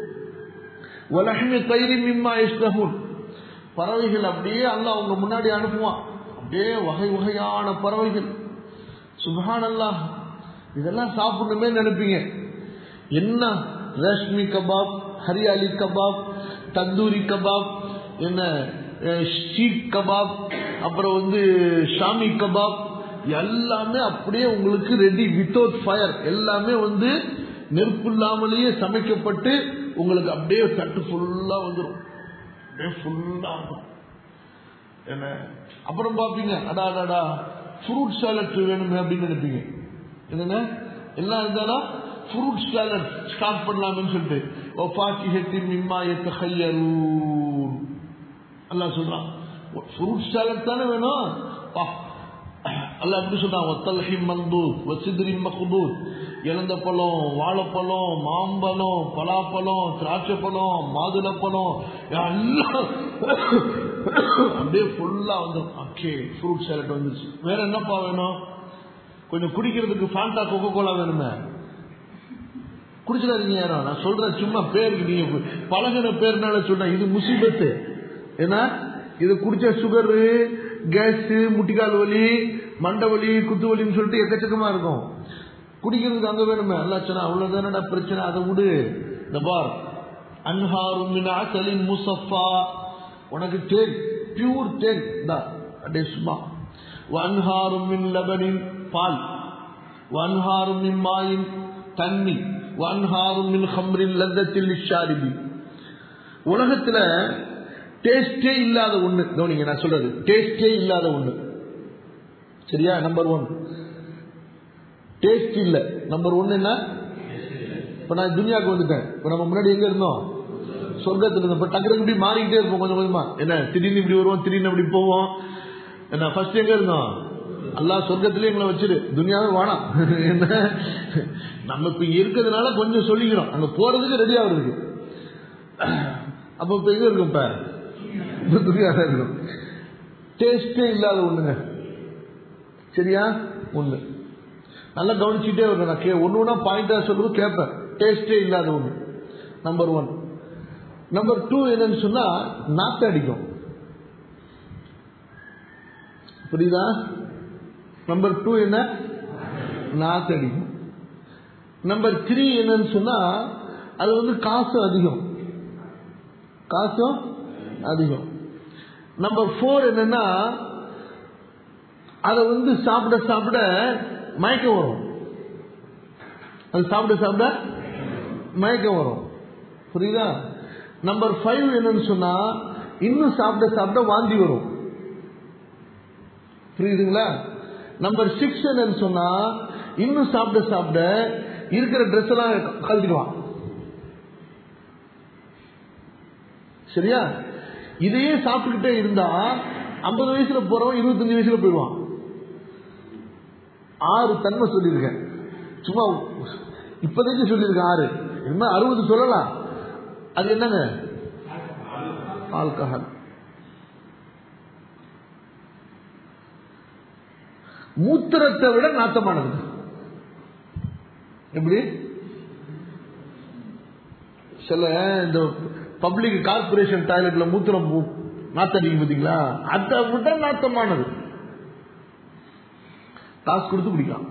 உலகமே கயிறு மிம்மா இஷ்டமும் பறவைகள் அப்படியே அல்ல அவங்க முன்னாடி அனுப்புவான் அப்படியே வகை வகையான பறவைகள் சுபஹான் அல்லாஹ் இதெல்லாம் சாப்பிடணுமே நினைப்பீங்க என்ன reshmi kebab hariyali kebab tandoori kebab என்ன ஷீக் கபாப் அப்புறம் வந்து ஷாமி கபாப் எல்லாமே அப்படியே உங்களுக்கு ரெடி வித்தவுட் ஃபயர் எல்லாமே வந்து நெருப்பு இல்லாமலேயே சமைக்கப்பட்டு உங்களுக்கு அப்படியே தட்டு ஃபுல்லா வந்துடும் அப்படியே ஃபுல்லா இருக்கும் என்ன அப்புறம் பாப்பீங்க அடா அடாடா ஃப்ரூட் சாலட் வேணுமே அப்படின்னு நினைப்பீங்க என்னங்க எல்லாம் இருந்தாலும் ஃப்ரூட் சாலட் ஸ்டார்ட் பண்ணலாம்னு சொல்லிட்டு ஓ பாக்கி ஹெட்டி மிம்மா எத்த கையரூன் அல்லாஹ் சொல்றான் ஃப்ரூட் சாலட் தானே வேணும் பா அல்லாஹ் எப்படி சொல்றான் ஒத்தல்ஹி மந்தூத் வசிதிரி மக்தூத் இழந்த பழம் வாழைப்பழம் மாம்பழம் பலாப்பழம் திராட்சை பழம் மாதுளப்பழம் எல்லாம் அப்படியே ஃபுல்லா வந்து ஓகே ஃப்ரூட் சாலட் வந்துருச்சு வேற என்னப்பா வேணும் கொஞ்சம் குடிக்கிறதுக்கு ஃபேண்டா கொக்கோ கோலா வேணுமே குடிச்சிடாதீங்க யாரும் நான் சொல்றேன் சும்மா பேருக்கு நீங்க பழகின பேர்னால சொல்றேன் இது முசீபத்து ஏன்னா இது குடிச்ச சுகரு கேஸ் முட்டிக்கால் வலி மண்டை வலி குத்து வலின்னு சொல்லிட்டு எக்கச்சக்கமா இருக்கும் குடிக்கிறதுக்கு அங்க வேணுமே அல்லா சொன்னா அவ்வளவுதானடா பிரச்சனை அதை விடு இந்த பார் அன்ஹாரும் மின் அசலின் முசஃபா உனக்கு தேன் பியூர் தேன் தான் அப்படியே சும்மா வன்ஹாரும் மின் லபனின் பால் வன்ஹாரும் மின் மாயின் தண்ணி வன்ஹாரும் மின் ஹம்ரின் லத்தத்தில் ஷாரிபி உலகத்துல டேஸ்டே இல்லாத ஒண்ணு கவனிங்க நான் சொல்றது டேஸ்டே இல்லாத ஒண்ணு சரியா நம்பர் ஒன் டேஸ்ட் இல்ல நம்பர் ஒன் என்ன இப்ப நான் துனியாவுக்கு வந்துட்டேன் இப்ப நம்ம முன்னாடி எங்க இருந்தோம் சொர்க்கத்துல இருந்தோம் இப்ப டக்குனு இப்படி மாறிக்கிட்டே இருப்போம் கொஞ்சம் கொஞ்சமா என்ன திடீர்னு இப்படி வருவோம் திடீர்னு அப்படி போவோம் என்ன ஃபர்ஸ்ட் எங்க இருந்தோம் அல்லா சொர்க்கத்திலே எங்களை வச்சிரு துனியாவே வேணாம் என்ன நம்ம இப்ப இங்க இருக்கிறதுனால கொஞ்சம் சொல்லிக்கிறோம் அங்க போறதுக்கு ரெடி ஆகுறதுக்கு அப்ப இப்ப எங்க இருக்கும் இப்ப துனியாவே இருக்கும் டேஸ்டே இல்லாத ஒண்ணுங்க சரியா ஒண்ணு நல்லா கவனிச்சுட்டே வரணும் நான் கே ஒன்று ஒன்றா பாயிண்டா சொல்றது கேட்பேன் டேஸ்டே இல்லாத ஒன்று நம்பர் ஒன் நம்பர் டூ என்னன்னு சொன்னா நாத்து அடிக்கும் புரியுதா நம்பர் டூ என்ன நாத்து அடிக்கும் நம்பர் த்ரீ என்னன்னு சொன்னா அது வந்து காசு அதிகம் காசும் அதிகம் நம்பர் ஃபோர் என்னன்னா அதை வந்து சாப்பிட சாப்பிட மயக்கம் வரும் அது சாப்பிட சாப்பிட மயக்கம் வரும் புரியுதா நம்பர் ஃபைவ் என்னன்னு சொன்னா இன்னும் சாப்பிட சாப்பிட வாந்தி வரும் புரியுதுங்களா நம்பர் சிக்ஸ் என்னன்னு சொன்னா இன்னும் சாப்பிட சாப்பிட இருக்கிற ட்ரெஸ் எல்லாம் கழட்டிடுவான் சரியா இதையே சாப்பிட்டுக்கிட்டே இருந்தா ஐம்பது வயசுல போறவன் இருபத்தஞ்சு வயசுல போயிடுவான் ஆறு தன்மை சொல்லியிருக்கேன் சும்மா இப்போதைக்கு சொல்லியிருக்கேன் ஆறு இனிமே அறுபது சொல்லலாம் அது என்னங்க ஆல்கஹால் மூத்திரத்தை விட நாத்தமானது எப்படி சில இந்த பப்ளிக் கார்பரேஷன் டாய்லெட்ல மூத்திரம் பூ- நாத்தடிக்கும் பாத்தீங்களா அதை விட நாத்தமானது காசு கொடுத்து குடிக்கலாம்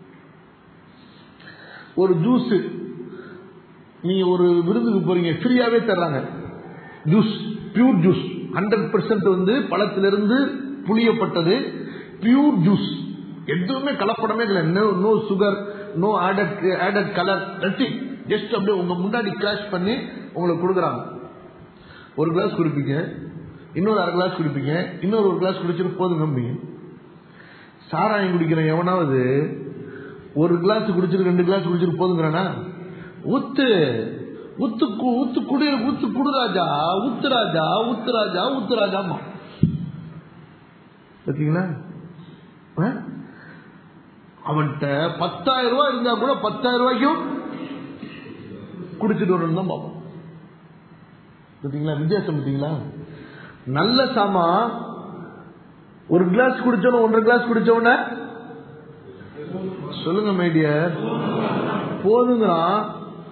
ஒரு ஜூஸ் நீங்க ஒரு விருந்துக்கு போறீங்க ஃப்ரீயாவே தர்றாங்க juice pure juice hundred percent வந்து பழத்திலிருந்து புளியப்பட்டது பியூர் ஜூஸ் எதுவுமே கலப்படமே இல்லை no no sugar no added added colour nothing just அப்படியே உங்க முன்னாடி கிராஷ் பண்ணி உங்களுக்கு கொடுக்குறாங்க ஒரு கிளாஸ் குடிப்பீங்க இன்னொரு அரை கிளாஸ் குடிப்பீங்க இன்னொரு ஒரு கிளாஸ் குடிச்சிட்டு போதும் நம்பீங்க சாராயம் குடிக்கிற எவனாவது ஒரு கிளாஸ் குடிச்சிட்டு ரெண்டு கிளாஸ் குடிச்சிட்டு போதுங்கிறானா ஊத்து ஊத்து கு- ஊத்து குடி ஊத்து குடு ராஜா ஊத்து ராஜா ஊத்து ராஜா ஊத்து ராஜாமா பாத்தீங்களா ஆ? அவன்கிட்ட பத்தாயிரம் ரூபாய் இருந்தா கூட பத்தாயிரம் ரூபாய்க்கும் குடிச்சிட்டு வரணும் தான் பார்ப்போம் பாத்தீங்களா வித்தியாசம் பாத்தீங்களா நல்ல சாமா ஒரு கிளாஸ் குடிச்சவன ஒன்றரை கிளாஸ் குடிச்சவன சொல்லுங்க மைடியர் போதுங்கிறான்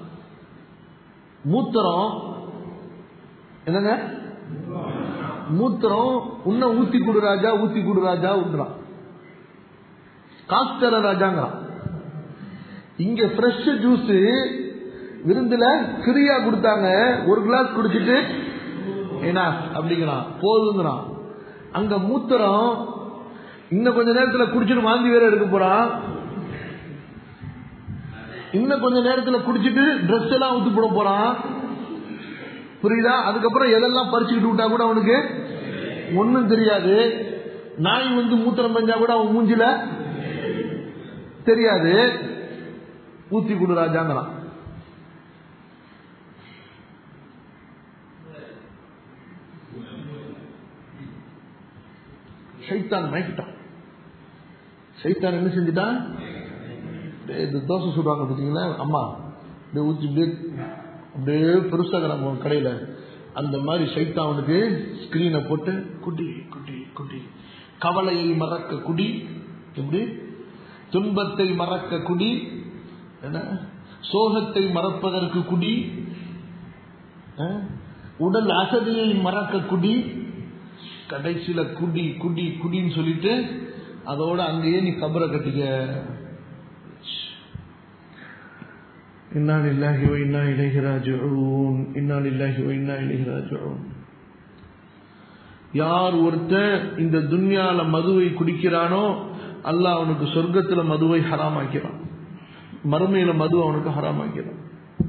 மூத்திரம் என்னங்க மூத்திரம் உன்ன ஊத்தி குடு ராஜா ஊத்தி குடு ராஜா விட்டுறான் காசு தர ராஜாங்கிறான் இங்க ஃப்ரெஷ் ஜூஸ் விருந்துல ஃப்ரீயா கொடுத்தாங்க ஒரு கிளாஸ் குடிச்சிட்டு என்ன அப்படிங்கிறான் போதுங்கிறான் அங்க மூத்திரம் இன்னும் கொஞ்ச நேரத்துல குடிச்சிட்டு வாந்தி வேற எடுக்க போறான் இன்னும் கொஞ்ச நேரத்துல குடிச்சிட்டு ட்ரெஸ் எல்லாம் ஊத்தி போட போறான் புரியுதா அதுக்கப்புறம் எதெல்லாம் பறிச்சுக்கிட்டு விட்டா கூட அவனுக்கு ஒண்ணும் தெரியாது நாய் வந்து மூத்திரம் பஞ்சா கூட அவன் மூஞ்சில தெரியாது ஊத்தி கொடு ராஜாங்கிறான் சைத்தான் மயக்கிட்டான் சைத்தான் என்ன செஞ்சுட்டான் டேய், இந்த தோசை சுடுவாங்க பார்த்தீங்களா அம்மா இப்படியே ஊற்றி இப்படியே அப்படியே பெருசாகிறாங்க உன் கடையில் அந்த மாதிரி சைத்தான் அவனுக்கு ஸ்கிரீனை போட்டு குடி குடி குடி கவலையை மறக்க குடி எப்படி துன்பத்தை மறக்க குடி என்ன சோகத்தை மறப்பதற்கு குடி அஹ்? உடல் அசதியை மறக்க குடி கடைசியில குடி குடி குடின்னு சொல்லிட்டு அதோட அங்கேயே நீ கபரை கட்டிக்க இன்னா லில்லாஹி வ இன்னா இலைஹி ராஜிஊன் இன்னா லில்லாஹி வ இன்னா இலைஹி ராஜிஊன் யார் ஒருத்தன் இந்த துன்யால மதுவை குடிக்கிறானோ அல்லாஹ் அவனுக்கு சொர்க்கத்துல மதுவை ஹராமாக்கிறான் மறுமையில மது அவனுக்கு ஹராமாக்கிறான்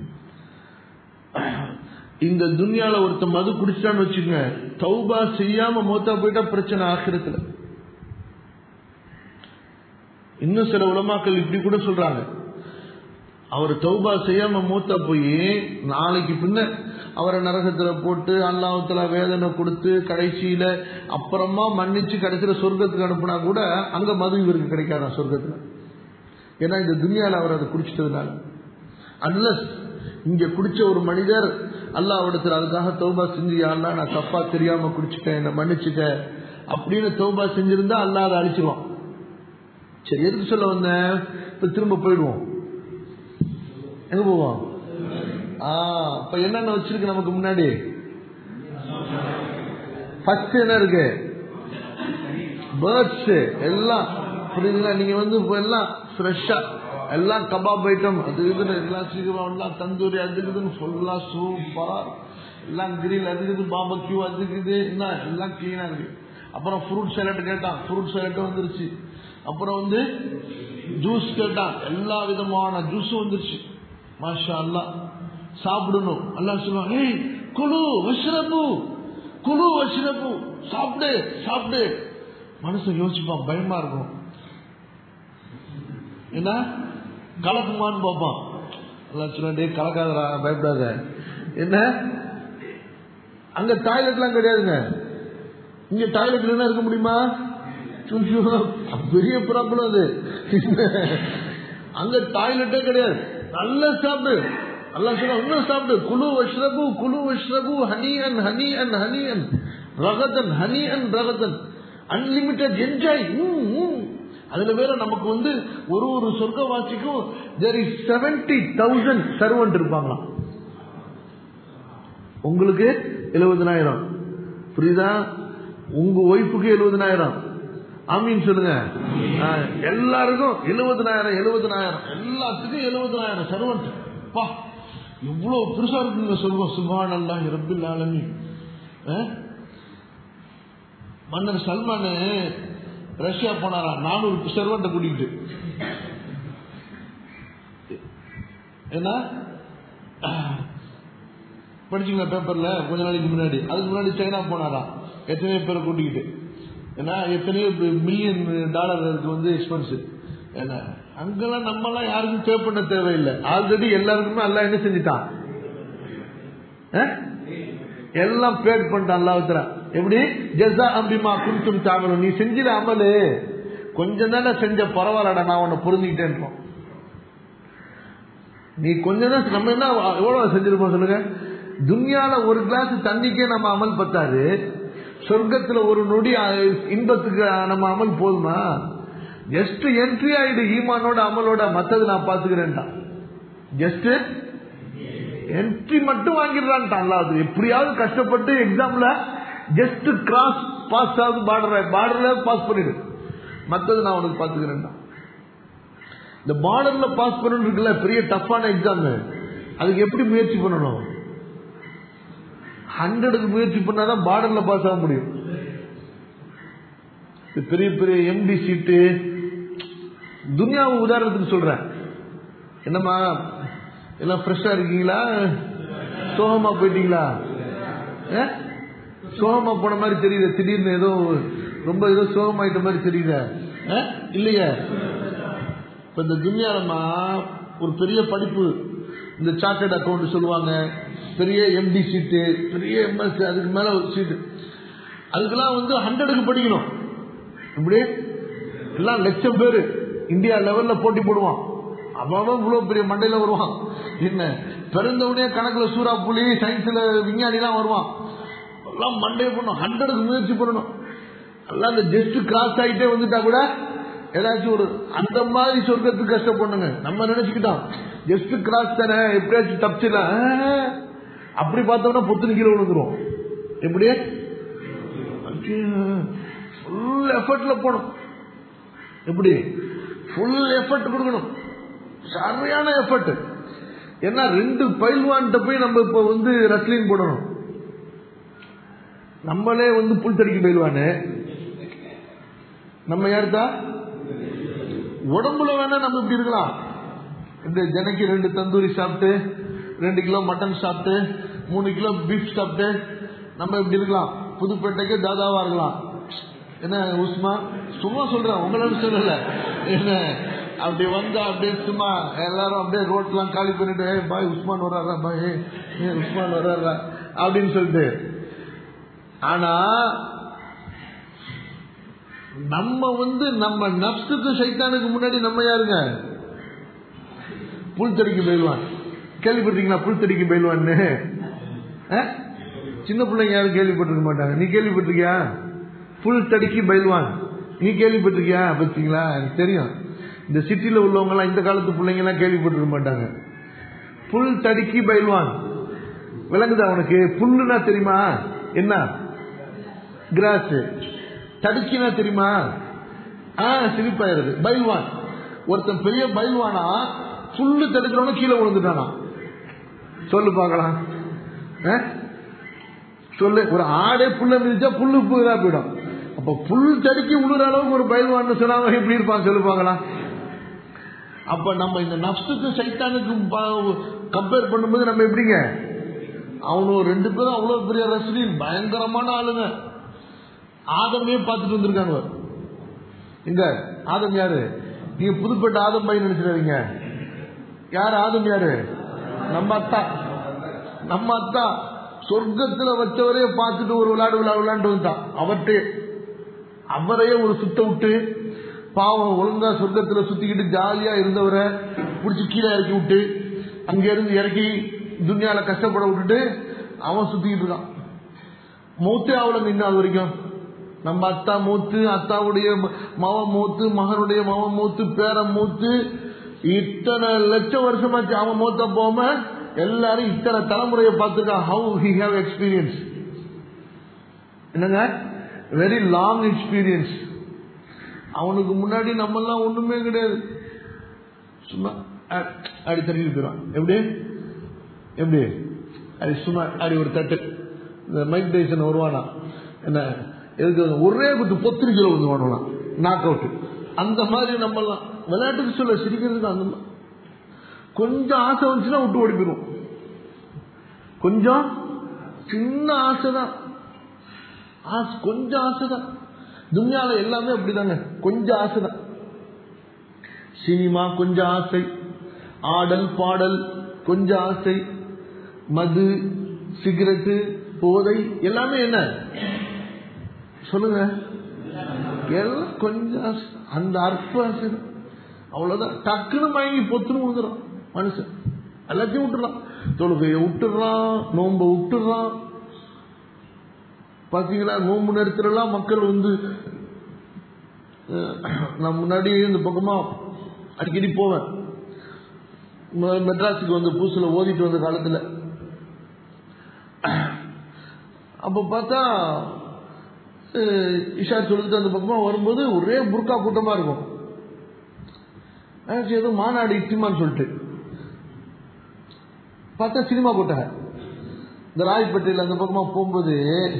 இந்த துன்யால ஒருத்தன் மது குடிச்சிட்டான்னு வச்சுக்கோங்க தௌபா செய்யாம மோத்தா போயிட்டா பிரச்சனை ஆகிரத்துல இன்னும் சில உலமாக்கள் இப்படி கூட சொல்றாங்க அவர் தௌபா செய்யாம மூத்தா போய் நாளைக்கு பின்ன அவரை நரகத்துல போட்டு அல்லாஹத்துல வேதனை கொடுத்து கடைசியில அப்புறமா மன்னிச்சு கடைசியில சொர்க்கத்துக்கு அனுப்புனா கூட அங்க மது இவருக்கு கிடைக்காதான் சொர்க்கத்துல ஏன்னா இந்த துனியால அவர் அதை குடிச்சிட்டதுனால அன்லஸ் இங்க குடிச்ச ஒரு மனிதர் அல்லாஹ்விடத்துல அதுக்காக தௌபா செஞ்சு யாருன்னா நான் தப்பா தெரியாம குடிச்சிட்டேன் என்ன மன்னிச்சுக்க அப்படின்னு தௌபா செஞ்சிருந்தா அல்லாஹ் அதை அழிச்சிருவான் சரி எதுக்கு சொல்ல வந்தேன் இப்ப திரும்ப போயிடுவோம் எங்க போவோம் ஆ இப்ப என்னென்ன வச்சிருக்கு நமக்கு முன்னாடி ஃபர்ஸ்ட் என்ன இருக்கு பேர்ட்ஸ் எல்லாம் புரியுதுங்களா நீங்க வந்து இப்ப எல்லாம் ஃப்ரெஷ்ஷா எல்லாம் கபாப் ஐட்டம் அது இதுன்னு எல்லாம் சீக்கிரம் எல்லாம் தந்தூரி அது இதுன்னு சொல்லலாம் சூப்பரா எல்லாம் கிரில் அது இது பாபக்யூ அது இது என்ன எல்லாம் கிளீனா இருக்கு அப்புறம் ஃப்ரூட் சாலட் கேட்டான் ஃப்ரூட் சாலட் வந்துருச்சு அப்புறம் வந்து ஜூஸ் கேட்டான் எல்லா விதமான ஜூஸும் வந்துருச்சு மாஷா அல்லா சாப்பிடணும் அல்லாஹ் சொல்லுவான் ஏய் குழு வஷ்ரபு குழு வஷ்ரபு சாப்பிடு சாப்பிடு மனசு யோசிப்பான் பயமா இருக்கும் என்ன கலக்குமான்னு பார்ப்பான் அல்லாஹ் சொல்லுவான் டேய் கலக்காதடா பயப்படாத என்ன அங்க டாய்லெட்லாம் கிடையாதுங்க இங்க டாய்லெட் இல்லைன்னா இருக்க முடியுமா ஐயோ, பெரிய ப்ராப்ளம் அது அங்க டாய்லெட்டே கிடையாது நல்லா சாப்பிடு நல்லா சொல்ல இன்னும் சாப்பிடு குழு வஷ்ரபு குழு வஷ்ரபு ஹனி அன் ஹனி அன் ஹனி அன் ரகதன் ஹனி அன் ரகதன் அன்லிமிட்டெட் என்ஜாய் அதுல வேற நமக்கு வந்து ஒரு ஒரு சொர்க்கவாசிக்கும் there is seventy thousand servant இருப்பாங்களாம் உங்களுக்கு எழுபதனாயிரம் புரியுதா உங்க ஒய்ஃபுக்கு எழுபதனாயிரம் ஆமீன் சொல்லுங்க ஆ, எல்லாருக்கும் எழுபதனாயிரம் எழுபதனாயிரம் எல்லாத்துக்கும் எழுபதனாயிரம் சர்வன்ட் பா எவ்வளவு பெருசா இருக்குங்க சொல்லுவோம் சுபான் அல்லாஹ் ரப்பில் ஆலமீன் ஆ? மன்னர் சல்மான் ரஷ்யா போனாராம் நானூறு சர்வன்ட்டை கூட்டிகிட்டு என்ன படிச்சீங்களா பேப்பர்ல கொஞ்ச நாளைக்கு முன்னாடி அதுக்கு முன்னாடி சைனா போனாராம் எத்தனையோ பேரை கூட்டிக்கிட்டு ஏன்னா எத்தனையோ மில்லியன் டாலர் அதுக்கு வந்து எக்ஸ்பென்ஸ் ஏன்னா அங்கெல்லாம் நம்மலாம் யாருக்கும் பே பண்ண தேவையில்லை ஆல்ரெடி எல்லாருக்குமே எல்லாம் என்ன செஞ்சுட்டான் அஹ்? எல்லாம் பேட் பண்ணிட்டான் அல்லாஹ் எப்படி ஜெசா அம்பிமா குன்தும் தாமரும் நீ செஞ்சிட அமலு கொஞ்ச நேரம் செஞ்ச பரவாயில்லடா நான் உன்னை புரிஞ்சுக்கிட்டேன்றோம் நீ கொஞ்ச நேரம் நம்ம என்ன எவ்வளவு செஞ்சிருப்போம் சொல்லுங்க துன்யால ஒரு கிளாஸ் தண்ணிக்கே நம்ம அமல் பத்தாது சொர்க்கத்துல ஒரு நொடி அஹ், இன்பத்துக்கு நம்ம அமல் போதுமா ஜஸ்ட் என்ட்ரி ஆயிடு ஈமானோட அமலோட மத்தது நான் பாத்துக்கிறேன்டா ஜஸ்ட் என்ட்ரி மட்டும் வாங்கிடுறான்ட்டான் அல்லாது எப்படியாவது கஷ்டப்பட்டு எக்ஸாம்ல ஜஸ்ட் கிராஸ் பாஸ் ஆகுது பார்டர் பார்டர்ல பாஸ் பண்ணிடு மத்தது நான் உனக்கு பாத்துக்கிறேன்டா இந்த பார்டர்ல பாஸ் பண்ணணும் இருக்குல்ல பெரிய டஃப்பான எக்ஸாம் அதுக்கு எப்படி முயற்சி பண்ணணும் ஹண்ட்ரடுக்கு முயற்சி பண்ணாதான் பார்டர்ல பாஸ் ஆக முடியும் இது பெரிய பெரிய எம்டி சீட்டு துனியாவை உதாரணத்துக்கு சொல்றேன் என்னம்மா எல்லாம் ஃப்ரெஷ்ஷா இருக்கீங்களா சோகமா போயிட்டீங்களா ஆ? சோகமா போன மாதிரி தெரியுது திடீர்னு ஏதோ ரொம்ப ஏதோ சோகமாயிட்ட மாதிரி தெரியுது இல்லையே இப்ப இந்த துன்யாலமா ஒரு பெரிய படிப்பு இந்த சார்ட்டர்ட் அக்கௌண்ட் சொல்லுவாங்க பெரிய எம்டி சீட்டு பெரிய எம்எஸ் அதுக்கு மேல ஒரு சீட்டு அதுக்கெல்லாம் வந்து ஹண்ட்ரடுக்கு படிக்கணும் இப்படி எல்லாம் லட்சம் பேர் இந்தியா லெவல்ல போட்டி போடுவான் அவன் இவ்வளவு பெரிய மண்டையில வருவான் என்ன பிறந்தவுடனே கணக்குல சூறா புலி சயின்ஸ்ல விஞ்ஞானி எல்லாம் வருவான் எல்லாம் மண்டையை பண்ணும் ஹண்ட்ரடுக்கு முயற்சி பண்ணணும் எல்லாம் இந்த ஜஸ்ட் கிராஸ் ஆகிட்டே வந்துட்டா கூட ஏதாச்சும் ஒரு அந்த மாதிரி சொர்க்கத்துக்கு கஷ்டப்படுங்க நம்ம நினைச்சுக்கிட்டோம் ஜஸ்ட் கிராஸ் தானே எப்படியாச்சும் தப்பிச்சிடலாம் ஆஹ். அப்படி பார்த்தோம்னா பொத்துன்னு கீழே விழுந்துரும் எப்படி ஃபுல் எஃபர்ட்ல போகணும் எப்படி ஃபுல் எஃபர்ட் கொடுக்கணும் சரியான எஃபர்ட் ஏன்னா ரெண்டு பயில்வான்கிட்ட போய் நம்ம இப்ப வந்து ரஸ்லிங் போடணும் நம்மளே வந்து புல் தடிக்க பயில்வானு நம்ம யாருதா உடம்புல வேணா நம்ம இப்படி இருக்கலாம் இந்த ஜனக்கு ரெண்டு தந்தூரி சாப்பிட்டு ரெண்டு கிலோ மட்டன் சாப்பிட்டு மூணு கிலோ பீஃப் சாப்பிட்டு நம்ம இப்படி இருக்கலாம் புதுப்பேட்டைக்கு தாதாவா இருக்கலாம் என்ன உஸ்மா சும்மா சொல்றேன் உங்களால சொல்லல என்ன அப்படி வந்தா அப்படியே சும்மா எல்லாரும் அப்படியே ரோட்லாம் காலி பண்ணிட்டு "ஏய், பாய் உஸ்மான் வர்றாரா பாய் ஏ உஸ்மான் வர்றாரா அப்படின்னு சொல்லிட்டு ஆனா நம்ம வந்து நம்ம நப்சுக்கு சைத்தானுக்கு முன்னாடி நம்ம யாருங்க புல் தடிக்கு பயில்வான் கேள்விப்பட்டிருக்கீங்களா புல் தடிக்கு பயில்வான்னு அஹ்? சின்ன பிள்ளைங்க யாரும் கேள்விப்பட்டிருக்க மாட்டாங்க நீ கேள்விப்பட்டிருக்கியா புல் தடிக்கு பயில்வான் நீ கேள்விப்பட்டிருக்கியா பார்த்தீங்களா எனக்கு தெரியும் இந்த சிட்டில உள்ளவங்க எல்லாம் இந்த காலத்து பிள்ளைங்க எல்லாம் கேள்விப்பட்டிருக்க மாட்டாங்க புல் தடுக்கி பயில்வான் விளங்குதா உனக்கு புல்லுனா தெரியுமா என்ன கிராஸ் தடுக்கினா தெரியுமா ஆ சிரிப்பாயிருது பைல்வான் ஒருத்தன் பெரிய பைல்வானா புல்லு தடுக்கிறவன கீழே விழுந்துட்டானா சொல்லு பார்க்கலாம் ஆ? சொல்லு ஒரு ஆடே புல்ல மிதிச்சா புல்லு புதா போயிடும் அப்ப புல் தடுக்கி விழுற அளவுக்கு ஒரு பயில்வான் சொன்னாங்க எப்படி இருப்பான் சொல்லு பார்க்கலாம் அப்ப நம்ம இந்த நப்சுக்கு சைத்தானுக்கும் கம்பேர் பண்ணும்போது நம்ம எப்படிங்க அவனும் ரெண்டு பேரும் அவ்வளவு பெரிய ரசனின் பயங்கரமான ஆளுங்க ஆதமே பார்த்துட்டு வந்திருக்காங்க இந்த ஆதம் யாரு நீங்க புதுப்பேட்டை ஆதம் பையன் நினைச்சிடாதீங்க யார் ஆதம் யாரு நம்ம அத்தா நம்ம அத்தா சொர்க்கத்துல வச்சவரே பார்த்துட்டு ஒரு விளையாடு விளையாடு விளையாண்டு வந்தான் அவர்கிட்ட அவரையே ஒரு சுத்த விட்டு பாவம் ஒழுங்கா சொர்க்கத்துல சுத்திக்கிட்டு ஜாலியா இருந்தவரை புடிச்சு கீழே இறக்கி விட்டு அங்க இருந்து இறக்கி துன்யால கஷ்டப்பட விட்டுட்டு அவன் சுத்திக்கிட்டு இருக்கான் மூத்தே அவளை இன்னும் வரைக்கும் நம்ம அத்தா மூத்து அத்தாவுடைய மவ மூத்து மகனுடைய மவ மூத்து பேர மூத்து இத்தனை லட்சம் வருஷமாச்சு அவன் மூத்த போகாம எல்லாரும் இத்தனை தலைமுறையை பார்த்துருக்கா ஹவு ஹி ஹேவ் எக்ஸ்பீரியன்ஸ் என்னங்க வெரி லாங் எக்ஸ்பீரியன்ஸ் அவனுக்கு முன்னாடி நம்மெல்லாம் ஒண்ணுமே கிடையாது சும்மா அ- அப்படி தட்டிட்டு போயிடும் எப்படி எப்படி அது சும்மா அப்படி ஒரு தட்டு இந்த மைக் டைசன் வருவானா என்ன எதுக்கு வந்து ஒரே குத்து பொத்திரிக்கையில் வந்து வாடலாம் நாக் அவுட் அந்த மாதிரி நம்மலாம் விளையாட்டுக்கு சொல்ல சிரிக்கிறதுக்கு அந்த மா- கொஞ்சம் ஆசை வந்துச்சுன்னா விட்டு ஓடி போயிடும் கொஞ்சம் சின்ன ஆசை தான் ஆசை கொஞ்சம் ஆசை தான் துன்யால எல்லாமே அப்படிதாங்க கொஞ்சம் ஆசை தான் சினிமா கொஞ்சம் ஆசை ஆடல் பாடல் கொஞ்சம் ஆசை மது சிகரெட்டு போதை எல்லாமே என்ன சொல்லுங்க எல்லாம் கொஞ்சம் ஆசை அந்த அற்ப ஆசை தான். அவ்வளவுதான் டக்குன்னு மயங்கி பொத்துன்னு விழுந்துடும் மனுஷன் எல்லாத்தையும் விட்டுறான் தொழுகையை விட்டுறான் நோன்பை விட்டுறான் பாத்தீங்களா நோன்பு நேரத்துலலாம் மக்கள் வந்து அஹ், நான் முன்னாடி இந்த பக்கமா அடிக்கடி போவேன் ம- மெட்ராஸுக்கு வந்து பூசில் ஓதிட்டு வந்த காலத்துல அப்ப பார்த்தா அஹ், இஷா சொல்லிட்டு அந்த பக்கமா வரும்போது ஒரே புர்கா கூட்டமா இருக்கும் எனக்கு ஏதோ மாநாடு இட்டிமான்னு சொல்லிட்டு பார்த்தா சினிமா கூட்டம் இந்த ராயப்பேட்டையில் அந்த பக்கமா போகும்போது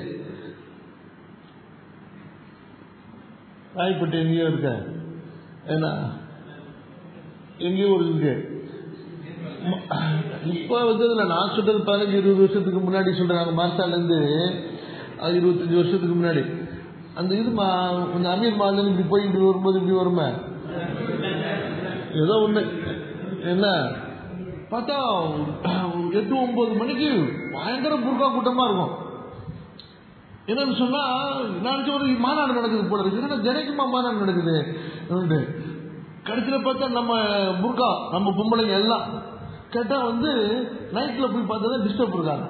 ராயப்பேட்டை எங்கேயோ இருக்க ஏன்னா எங்கேயோ ஒரு இருக்கு ம- இப்ப வந்து இதுல நான் சொல்றது பதினஞ்சு இருபது வருஷத்துக்கு முன்னாடி சொல்றாங்க மார்த்தால இருந்து அது இருபத்தஞ்சு வருஷத்துக்கு முன்னாடி அந்த இது மா இந்த அமீர் மாலின் இப்படி போய் இப்படி வரும்போது இப்படி வருமே ஏதோ ஒண்ணு என்ன பார்த்தா எட்டு ஒன்பது மணிக்கு பயங்கர புர்கா கூட்டமா இருக்கும் என்னன்னு சொன்னா நான் ஒரு மாநாடு நடக்குது போல இருக்கு என்னடா ஜனக்குமா மாநாடு நடக்குது அப்படின்ட்டு. கடைசியில பார்த்தா நம்ம புர்கா நம்ம பொம்பளைங்க எல்லாம் கேட்டா வந்து நைட்ல போய் பார்த்தா டிஸ்டர்ப் இருக்காங்க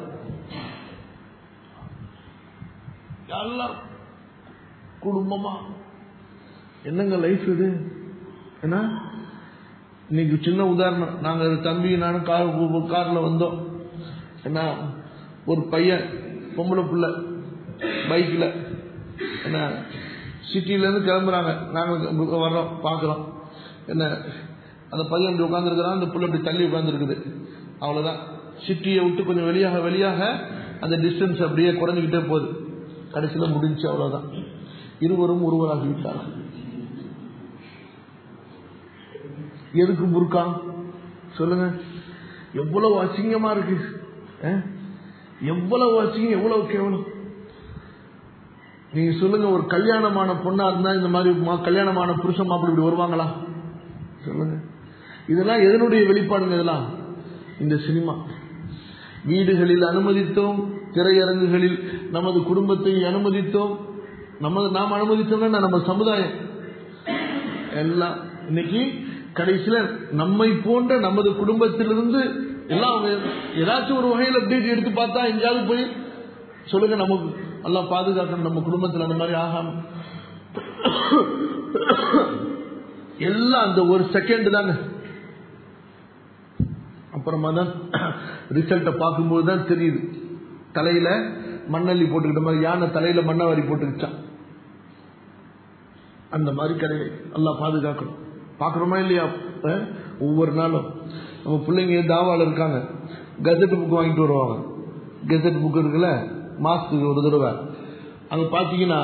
எல்லாம் குடும்பமா என்னங்க லைஃப் இது என்ன இன்னைக்கு சின்ன உதாரணம் நாங்க தம்பி நானும் கார் கார்ல வந்தோம் என்ன ஒரு பையன் பொம்பளை புள்ள பைக்ல என்ன சிட்டில இருந்து கிளம்புறாங்க நாங்க வர்றோம் பாக்குறோம் என்ன அந்த பையன் இப்படி உட்காந்துருக்கிறான் அந்த புள்ள இப்படி தள்ளி உட்காந்துருக்குது அவ்வளவுதான் சிட்டியை விட்டு கொஞ்சம் வெளியாக வெளியாக அந்த டிஸ்டன்ஸ் அப்படியே குறைஞ்சிக்கிட்டே போகுது கடைசியில முடிஞ்சு அவ்வளவுதான் இருவரும் ஒருவராகி விட்டார்கள் எதுக்கு முறுக்கா சொல்லுங்க எவ்வளவு அசிங்கமா இருக்கு அஹ்? எவ்வளவு அசிங்கம் எவ்வளவு கேவலம் நீங்க சொல்லுங்க ஒரு கல்யாணமான பொண்ணா இருந்தா இந்த மாதிரி மா- கல்யாணமான புருஷன் மாப்பிள்ளை இப்படி வருவாங்களா சொல்லுங்க இதெல்லாம் எதனுடைய வெளிப்பாடுங்க இதெல்லாம் இந்த சினிமா வீடுகளில் அனுமதித்தோம் திரையரங்குகளில் நமது குடும்பத்தை அனுமதித்தோம் நமது நாம் அனுமதித்தோம்னா நம்ம சமுதாயம் எல்லாம் இன்னைக்கு கடைசியில நம்மை போன்ற நமது குடும்பத்திலிருந்து எல்லாம் அவங்க ஏதாச்சும் ஒரு வகையில் அப்டேட் எடுத்து பார்த்தா எங்கேயாவது போய் சொல்லுங்க நமக்கு எல்லாம் பாதுகாக்கணும் நம்ம குடும்பத்தில் அந்த மாதிரி ஆகாம எல்லாம் அந்த ஒரு செகண்ட் தாங்க அப்புறமா தான் ரிசல்ட்டை பார்க்கும்போது தான் தெரியுது தலையில மண்ணள்ளி போட்டுக்கிட்ட மாதிரி யானை தலையில மண்ணவாரி போட்டுக்கிச்சான் அந்த மாதிரி கிடையாது எல்லாம் பாதுகாக்கணும் பார்க்குறோமா இல்லையா அஹ்? ஒவ்வொரு நாளும் நம்ம பிள்ளைங்க தாவால இருக்காங்க கெசட் புக் வாங்கிட்டு வருவாங்க கெசட் புக் இருக்குல்ல மாசத்துக்கு ஒரு தடவை அங்க பாத்தீங்கன்னா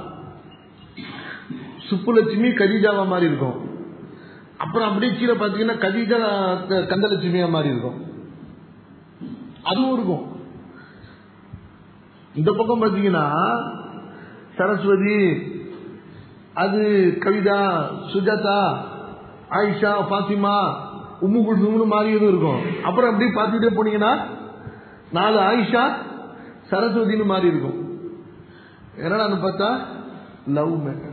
சுப்புலட்சுமி கதிஜாவா மாதிரி இருக்கும் அப்புறம் அப்படியே கீழே பாத்தீங்கன்னா கதிஜா க- கந்தலட்சுமியா மாதிரி இருக்கும் அதுவும் இருக்கும் இந்த பக்கம் பாத்தீங்கன்னா சரஸ்வதி அது கவிதா சுஜாதா ஆயிஷா பாத்திமா உம்மு குல்சும்னு மாறியதும் இருக்கும் அப்புறம் அப்படி பார்த்துட்டே போனீங்கன்னா நாலு ஆயிஷா சரஸ்வதினு மாறி இருக்கும் என்னடான்னு பார்த்தா லவ் மேட்டர்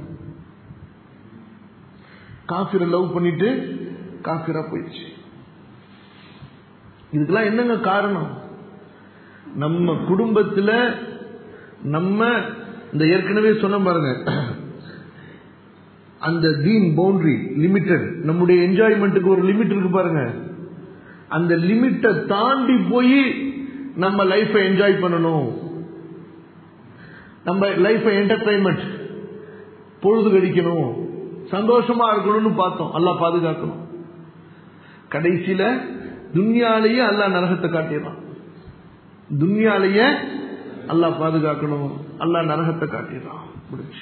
காஃபிரை லவ் பண்ணிட்டு காஃபிரா போயிடுச்சு இதுக்கெல்லாம் என்னங்க காரணம் நம்ம குடும்பத்துல நம்ம இந்த ஏற்கனவே சொன்ன பாருங்க அந்த தீன் பவுண்டரி லிமிட்டட் நம்முடைய என்ஜாய்மெண்ட்டுக்கு ஒரு லிமிட் இருக்கு பாருங்க அந்த லிமிட்டை தாண்டி போய் நம்ம லைஃபை என்ஜாய் பண்ணணும் நம்ம லைஃபை என்டர்டைன்மெண்ட் பொழுது கழிக்கணும் சந்தோஷமா இருக்கணும்னு பார்த்தோம் அல்லாஹ் பாதுகாக்கணும் கடைசியில துன்யாலேயே அல்லாஹ் நரகத்தை காட்டிடுறான் துன்யாலேயே அல்லாஹ் பாதுகாக்கணும் அல்லாஹ் நரகத்தை காட்டிடுறான் முடிஞ்சு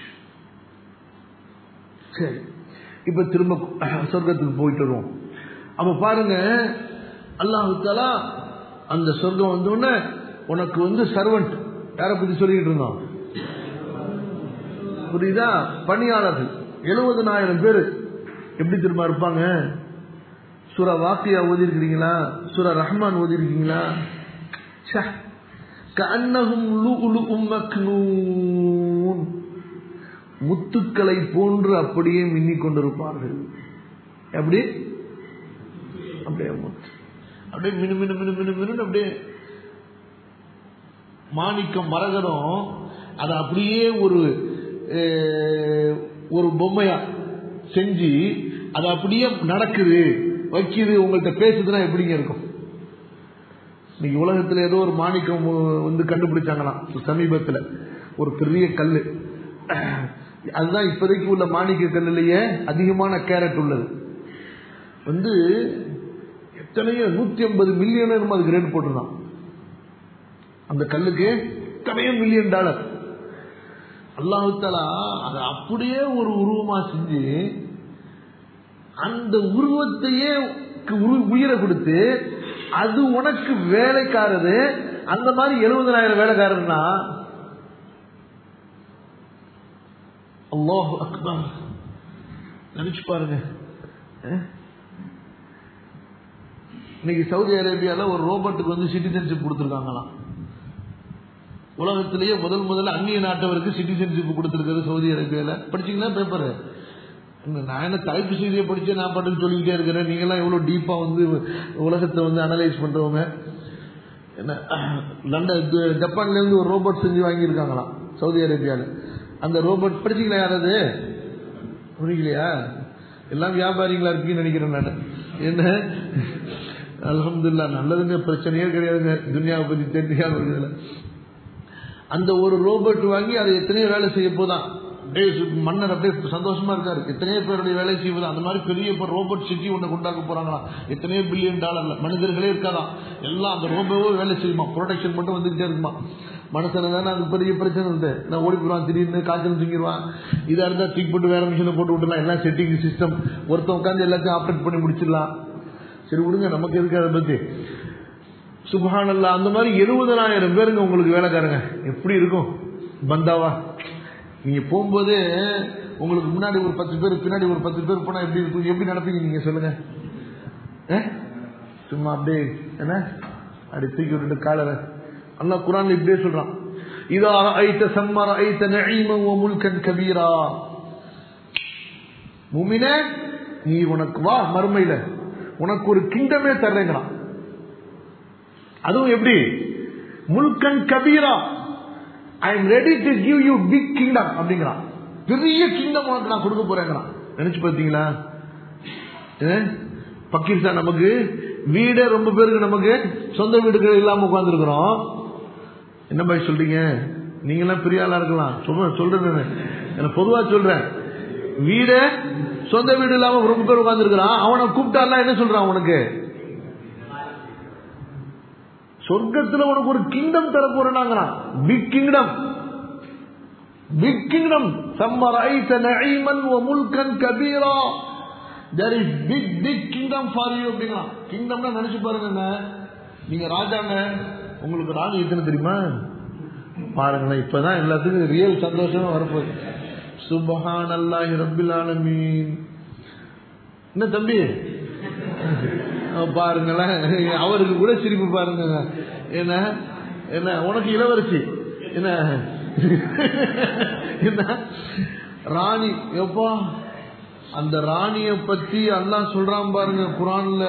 சரி இப்ப திரும்ப சொர்க்கத்துக்கு போயிட்டு வருவோம் அப்ப பாருங்க அல்லாஹு தாலா அந்த சொர்க்கம் வந்தோடனே உனக்கு வந்து சர்வெண்ட் யாரை பத்தி சொல்லிட்டு இருந்தோம் புரியுதா பணியாளர்கள் எழுபதனாயிரம் பேர் எப்படி திரும்ப இருப்பாங்க சுரா வாக்கியா ஓதி இருக்கிறீங்களா சுரா ரஹ்மான் ஓதி இருக்கீங்களா முத்துக்களை போன்று அப்படியே மின்னிக் கொண்டிருப்பார்கள் எப்படி அப்படியே முத்து அப்படியே மினு மினு மினு மினு மினு அப்படியே மாணிக்கம் மரகதம் அது அப்படியே ஒரு ஒரு பொம்மையா செஞ்சு அது அப்படியே நடக்குது வைக்குது உங்கள்கிட்ட பேசுதுன்னா எப்படிங்க இருக்கும் இன்னைக்கு உலகத்துல ஏதோ ஒரு மாணிக்கம் வந்து கண்டுபிடிச்சாங்களாம் சமீபத்துல ஒரு பெரிய கல்லு அதுதான் இப்போதைக்கு உள்ள மாணிக்க கல்லுலயே அதிகமான கேரட் உள்ளது வந்து எத்தனையோ நூத்தி ஐம்பது மில்லியன் அதுக்கு ரேட் போட்டிருந்தான் அந்த கல்லுக்கு எத்தனையோ மில்லியன் டாலர் அல்லாஹாலா அதை அப்படியே ஒரு உருவமா செஞ்சு அந்த உருவத்தையே உயிரை கொடுத்து அது உனக்கு வேலைக்காரது அந்த மாதிரி எழுபதனாயிரம் வேலைக்காரர்னா அல்லாஹ் அக்பர் நினைச்சு பாருங்க இன்னைக்கு சவுதி அரேபியால ஒரு ரோபோட்டுக்கு வந்து சிட்டிசன்ஷிப் கொடுத்துருக்காங்களாம் உலகத்திலேயே முதல் முதல்ல அந்நிய நாட்டவருக்கு சிட்டிசன்ஷிப் கொடுத்துருக்கிறது சவுதி அரேபியால படிச்சீங்களா பேப்பர் நான் என்ன தலைப்பு செய்தியை படிச்சு நான் பாட்டுக்கு சொல்லிக்கிட்டே இருக்கிறேன் நீங்களாம் எவ்வளவு டீப்பா வந்து உலகத்தை வந்து அனலைஸ் பண்றவங்க என்ன லண்டன் ஜப்பான்ல இருந்து ஒரு ரோபோட் செஞ்சு வாங்கியிருக்காங்களாம் சவுதி அரேபியால அந்த ரோபோட் படிச்சீங்களா யாராவது புரியலையா எல்லாம் வியாபாரிகளா இருக்கீங்கன்னு நினைக்கிறேன் நான் என்ன அலமதுல்லா நல்லதுங்க பிரச்சனையே கிடையாதுங்க துனியாவை பத்தி தெரியாம அந்த ஒரு ரோபோட் வாங்கி அதை எத்தனையோ வேலை செய்ய போதான் மன்னர் அப்படியே சந்தோஷமா இருக்காரு எத்தனையோ பேருடைய வேலை செய்வது அந்த மாதிரி பெரிய ரோபோட் சிட்டி ஒன்று கொண்டாக்க போறாங்களா எத்தனையோ பில்லியன் டாலர்ல மனிதர்களே இருக்காதான் எல்லாம் அந்த ரோபோவோ வேலை செய்யுமா ப்ரொடெக்ஷன் மட்டும் வந்துகிட்டே இருக்குமா மனுஷன தானே அது பெரிய பிரச்சனை உண்டு நான் ஓடி போடுவான் திடீர்னு காய்ச்சல் தூங்கிடுவான் இதா இருந்தா தூக்கி போட்டு வேற மிஷினை போட்டு விட்டுலாம் எல்லாம் செட்டிங் சிஸ்டம் ஒருத்தன் உட்காந்து எல்லாத்தையும் ஆப்ரேட் பண்ணி முடிச்சிடலாம் சரி விடுங்க நமக்கு இருக்கு அதை பத்தி சுபஹானல்லா அந்த மாதிரி எழுபதனாயிரம் பேருங்க உங்களுக்கு வேலைக்காரங்க எப்படி இருக்கும் பந்தாவா நீங்க போகும்போது உங்களுக்கு முன்னாடி ஒரு பத்து பேர் பின்னாடி ஒரு பத்து பேர் போனா எப்படி இருக்கும் எப்படி நடப்பீங்க நீங்க சொல்லுங்க சும்மா அப்படியே என்ன அப்படி தூக்கி விட்டுட்டு காலரை அல்லா குரான் இப்படியே சொல்றான் இதா ஐத்த சம்மர ஐத்த நஈம முல்கன் கபீரா முமினே நீ உனக்கு வா மறுமையில உனக்கு ஒரு கிண்டமே தர்றேங்கிறான் அதுவும் எப்படி முல்கன் கபீரா I am ready to give you big kingdom அப்படிங்கிறான் பெரிய கிங்டம் உனக்கு நான் கொடுக்க போறேங்கிறான் நினைச்சு பார்த்தீங்களா பாகிஸ்தான் நமக்கு வீடே ரொம்ப பேருக்கு நமக்கு சொந்த வீடுகள் இல்லாம உட்காந்துருக்கிறோம் என்ன மாதிரி சொல்றீங்க நீங்க எல்லாம் பெரிய ஆளா இருக்கலாம் சொல்றேன் சொல்றேன் நான் பொதுவா சொல்றேன் வீடே சொந்த வீடு இல்லாம ரொம்ப பேர் உட்காந்துருக்கிறான் அவனை கூப்பிட்டாருன்னா என்ன சொல்றான் உனக்கு சொர்க்கத்துல உனக்கு ஒரு கிங்டம் தர போறாங்கிறான் பிக் கிங்டம் பிக் கிங்டம் சம்மர் ஐச நஈமன் வ முல்கன் கபீரா there is big big kingdom for you அப்படிங்கிறான் கிங்டம்னா நினைச்சு பாருங்க நீங்க ராஜாங்க உங்களுக்கு ராணி எத்தனை தெரியுமா பாருங்களேன் இப்பதான் எல்லாத்துக்கும் ரியல் சந்தோஷமா வரப்போகுது சுபஹான் அல்லாஹி ரபில் ஆலமீன் என்ன தம்பி பாருங்களேன் அவருக்கு கூட சிரிப்பு பாருங்க என்ன என்ன உனக்கு இளவரசி என்ன என்ன ராணி எப்பா அந்த ராணிய பத்தி அல்லாஹ் சொல்றான் பாருங்க குரான்ல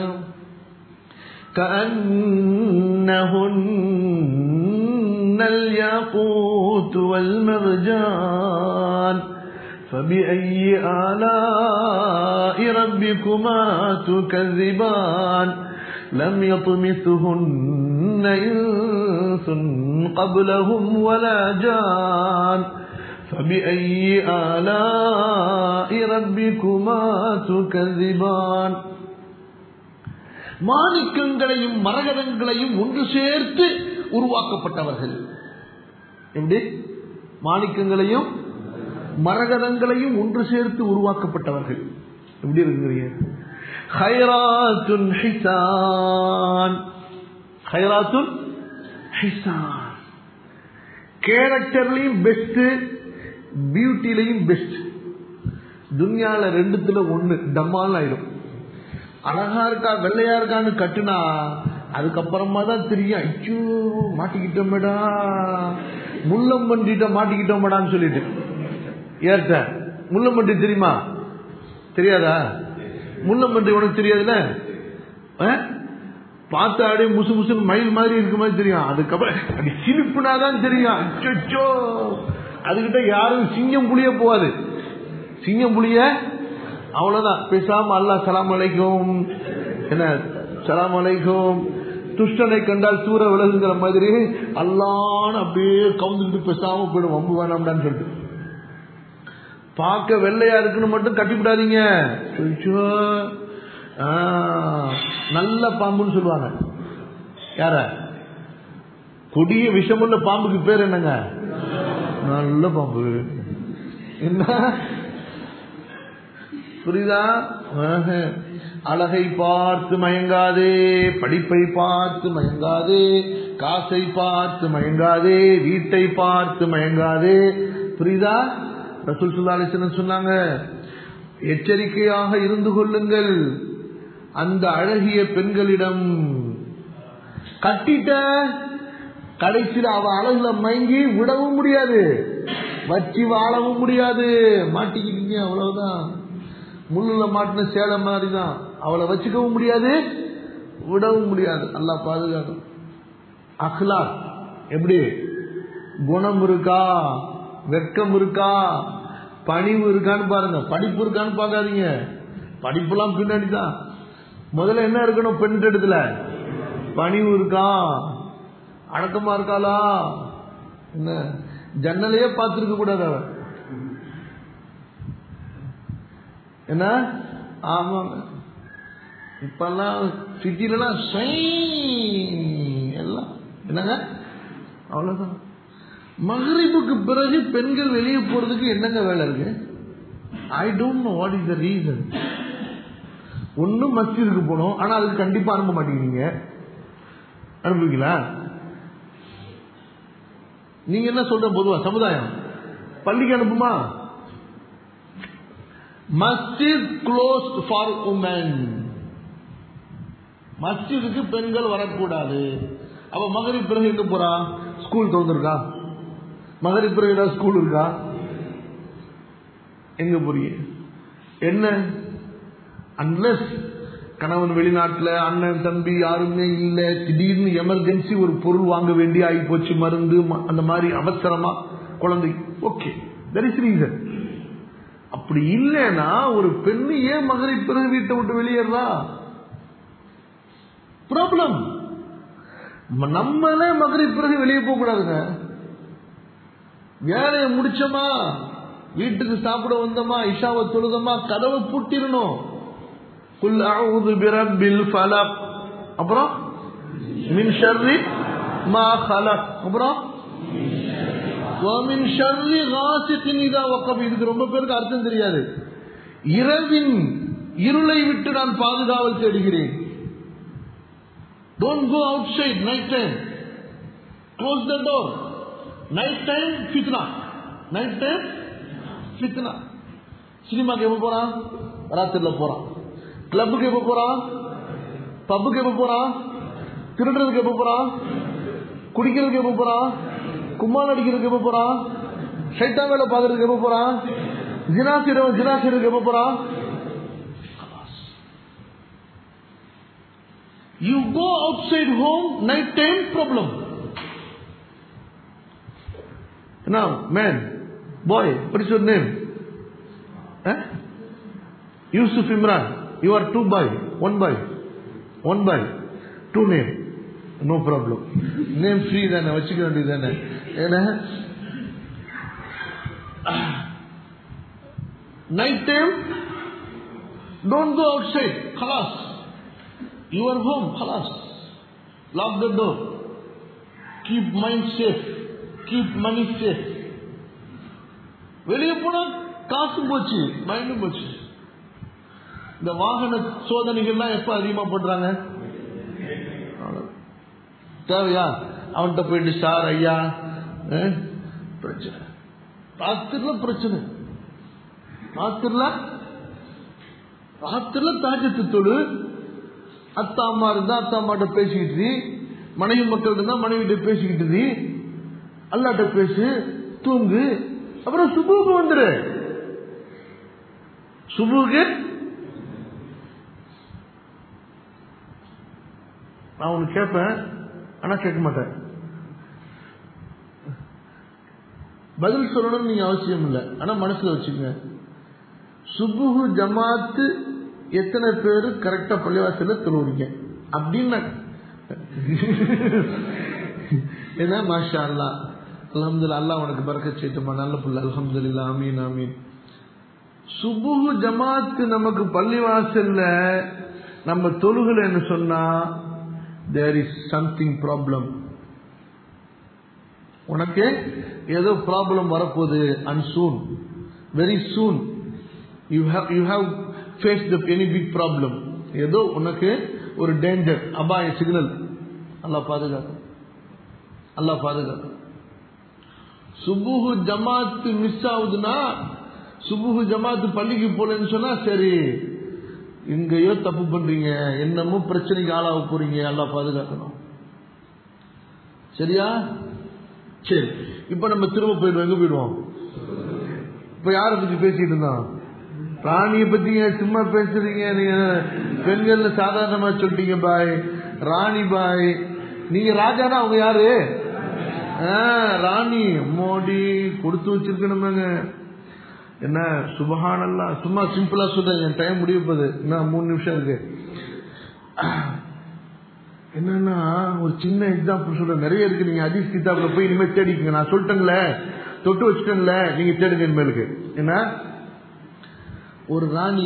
كأنهن الياقوت والمرجان فبأي آلاء ربكما تكذبان لم يطمثهن إنس قبلهم ولا جان فبأي آلاء ربكما تكذبان மாணிக்கங்களையும் மரகதங்களையும் ஒன்று சேர்த்து உருவாக்கப்பட்டவர்கள் எப்படி மாணிக்கங்களையும் மரகதங்களையும் ஒன்று சேர்த்து உருவாக்கப்பட்டவர்கள் எப்படி இருக்கிறீங்க ஹைராத்துன் ஹிசான் ஹைராத்துன் ஹிசான் கேரக்டர்லயும் பெஸ்ட் பியூட்டிலையும் பெஸ்ட் துன்யால ரெண்டுத்துல ஒண்ணு டம்மால் ஆயிடும் அழகா இருக்கா வெள்ளையா இருக்கான்னு கட்டுனா அதுக்கப்புறமா தான் தெரியும் ஐயோ மாட்டிக்கிட்டோமேடா முள்ளம்பண்டிட்ட மாட்டிக்கிட்டோமேடான்னு சொல்லிட்டு ஏற்ற முள்ளம்பண்டி தெரியுமா தெரியாதா முள்ளம்பண்டி உனக்கு தெரியாதுல்ல பார்த்த அப்படியே முசு முசுன்னு மயில் மாதிரி இருக்க மாதிரி தெரியும் அதுக்கப்புறம் அப்படி சிரிப்புனாதான் தெரியும் அச்சோ அதுகிட்ட யாரும் சிங்கம் புளிய போவாது சிங்கம் புளிய அவ்வளவுதான் பேசாம அல்லா சலாம் அலைக்கும் என்ன சலாம் அலைக்கும் துஷ்டனை கண்டால் சூற விலகுங்கிற மாதிரி அல்லான்னு அப்படியே கவுந்துக்கிட்டு பேசாம போயிடும் வம்பு வேணாம்டான்னு சொல்லிட்டு பார்க்க வெள்ளையா இருக்குன்னு மட்டும் கட்டிவிடாதீங்க நல்ல பாம்புன்னு சொல்லுவாங்க யார கொடிய விஷமுள்ள பாம்புக்கு பேர் என்னங்க நல்ல பாம்பு என்ன புரியுதா அழகை பார்த்து மயங்காதே படிப்பை பார்த்து மயங்காதே காசை பார்த்து மயங்காதே வீட்டை பார்த்து மயங்காதே புரியுதா ரசூல் சுல்லாலிசன் சொன்னாங்க எச்சரிக்கையாக இருந்து கொள்ளுங்கள் அந்த அழகிய பெண்களிடம் கட்டிட்ட கடைசியில் அவ அழகுல மயங்கி விடவும் முடியாது வச்சு வாழவும் முடியாது மாட்டிக்கிட்டீங்க அவ்வளவுதான் முள்ளுல மாட்டின சேலை மாதிரி தான் அவளை வச்சுக்கவும் முடியாது விடவும் முடியாது அல்லா பாதுகாக்கும் அஹ்லா எப்படி குணம் இருக்கா வெட்கம் இருக்கா பணிவு இருக்கான்னு பாருங்க படிப்பு இருக்கான்னு பார்க்காதீங்க படிப்புலாம் பின்னாடி தான் முதல்ல என்ன இருக்கணும் பெண் இடத்துல பணிவு இருக்கா அடக்கமா இருக்காளா என்ன ஜன்னலையே பார்த்திருக்க கூடாது அவன் என்ன ஆமாங்க இப்பெல்லாம் சிட்டிலலாம் எல்லாம் என்னங்க அவ்வளவுதான் மகரிபுக்கு பிறகு பெண்கள் வெளியே போறதுக்கு என்னங்க வேலை இருக்கு I don't know what is the reason ஒன்னும் மஸ்ஜிதுக்கு போனோம் ஆனா அதுக்கு கண்டிப்பா அனுப்ப மாட்டேங்கிறீங்க அனுப்புவீங்களா நீங்க என்ன சொல்ற பொதுவா சமுதாயம் பள்ளிக்கு அனுப்புமா மஸ்ஜித் க்ளோஸ் ஃபார் உமன் மஸ்ஜிதுக்கு பெண்கள் வரக்கூடாது அப்ப மகரிப் பிறகு எங்க போறா ஸ்கூல் திறந்துருக்கா மகரிப் பிறகு ஏதாவது ஸ்கூல் இருக்கா எங்க போறீங்க என்ன அன்லஸ் கணவன் வெளிநாட்டுல அண்ணன் தம்பி யாருமே இல்ல திடீர்னு எமர்ஜென்சி ஒரு பொருள் வாங்க வேண்டி ஆகி போச்சு மருந்து அந்த மாதிரி அவசரமா குழந்தை ஓகே தட் இஸ் ரீசன் அப்படி இல்லைன்னா ஒரு பெண்ணு ஏன் மகரை பிறகு வீட்டை விட்டு வெளியேறா ப்ராப்ளம் நம்மளே மகரை பிறகு வெளியே போக கூடாதுங்க வேலையை முடிச்சோமா வீட்டுக்கு சாப்பிட வந்தோமா இஷாவை தொழுதமா கதவை பூட்டிடணும் குல் அவுது பிரபில் ஃபலக் அப்புறம் மின் ஷர்ரி மா ஹலக் அப்புறம் வமின் ஷர்ரி காசித்தின் இதா வக்கம் இதுக்கு ரொம்ப பேருக்கு அர்த்தம் தெரியாது இரவின் இருளை விட்டு நான் பாதுகாவல் தேடுகிறேன் don't go outside night time close the door night time ஃபித்னா நைட் டைம் ஃபித்னா சினிமாக்கு எப்போ போறான் ராத்திரில போறான் கிளப்புக்கு எப்போ போறான் பப்புக்கு எப்போ போறான் திருடுறதுக்கு எப்போ போறான் குடிக்கிறதுக்கு எப்போ போறான் கும்மான் அடிக்கிறதுக்கு எப்போ போறான் ஷைட்டா வேலை பார்க்கறதுக்கு எப்போ போறான் ஜினா செய்றவன் ஜினா செய்யறதுக்கு எப்போ போறான் You go outside home, night time problem. Now, man, boy, what is your name? Eh? Yusuf Imran. You are two boy, one boy, one boy. Two name no problem name free தானே வச்சுக்க வேண்டியது தானே ஏன்னா night time don't go outside ஹலாஸ் your home ஹலாஸ் lock the door keep mind safe keep money safe வெளியே போனா காசும் போச்சு மைண்டும் போச்சு இந்த வாகன சோதனைகள்லாம் எப்ப அதிகமா பண்றாங்க தேவையா அவன்கிட்ட போயிட்டு சார் ஐயா அஹ், பிரச்சனை ராத்திரில பிரச்சனை ராத்திரில ராத்திரில தாஜத்து தொழு அத்தா அம்மா இருந்தா அத்தா அம்மாட்ட பேசிக்கிட்டு இரு. மனைவி மக்கள் இருந்தா மனைவிட்ட பேசிக்கிட்டு இரு. அல்லாட்ட பேசு தூங்கு அப்புறம் சுபுக்கு வந்துரு சுபுக்கு நான் உனக்கு கேட்பேன் ஆனா கேட்க மாட்டேன் பதில் சொல்லணும்னு நீங்க அவசியம் இல்லை ஆனா மனசுல வச்சுக்கங்க சுபுகு ஜமாத்து எத்தனை பேரு கரெக்டா பள்ளிவாசல்ல தொழுவுறீங்க அப்படின்னு என்ன மாஷா அல்லா அல்ஹம்துலில்லாஹ் அல்லாஹ் உனக்கு பறக்கச் செய்யட்டுமா நல்ல புள்ள அல்ஹம்துலில்லாஹ் ஆமீன் ஆமீன் சுபுகு ஜமாத்து நமக்கு பள்ளிவாசல்ல நம்ம தொழுகலைன்னு சொன்னா தேர் இஸ் சம்திங் ப்ராப்ளம் உனக்கு ஏதோ ப்ராப்ளம் வரப்போகுது and soon very soon you have you have face the any big problem ஏதோ உனக்கு ஒரு டேஞ்சர் அபாய சிக்னல் அல்லாஹ் பாதுகாக்கும் அல்லாஹ் பாதுகாக்கும் சுபுகு ஜமாத்து மிஸ் ஆகுதுன்னா சுபுகு ஜமாத்து பள்ளிக்கு போலன்னு சொன்னா சரி எங்கேயோ தப்பு பண்றீங்க என்னமோ பிரச்சனைக்கு ஆளாக போறீங்க எல்லாம் பாதுகாக்கணும் சரியா சரி இப்ப நம்ம திரும்ப போயிடுவோம் எங்க போயிடுவோம் இப்ப யாரை பத்தி பேசிட்டு இருந்தோம் ராணியை பத்திங்க சும்மா பேசுறீங்க நீங்க பெண்கள்ல சாதாரணமா சொல்லிட்டீங்க பாய் ராணி பாய் நீங்க ராஜானா அவங்க யாரு ஆ, ராணி மோடி கொடுத்து வச்சிருக்கணுமேங்க என்ன சுபஹானல்லா சும்மா சிம்பிளா சொல்றேன் என் டைம் முடிய போகுது இன்னும் மூணு நிமிஷம் இருக்கு என்னன்னா ஒரு சின்ன எக்ஸாம்பிள் சொல்றேன் நிறைய இருக்கு நீங்க ஹதீஸ் கிதாப்ல போய் இனிமே தேடிக்கங்க நான் சொல்லிட்டேன்ல தொட்டு வச்சுட்டேன்ல நீங்க தேடுங்க இனிமேலுக்கு என்ன ஒரு ராணி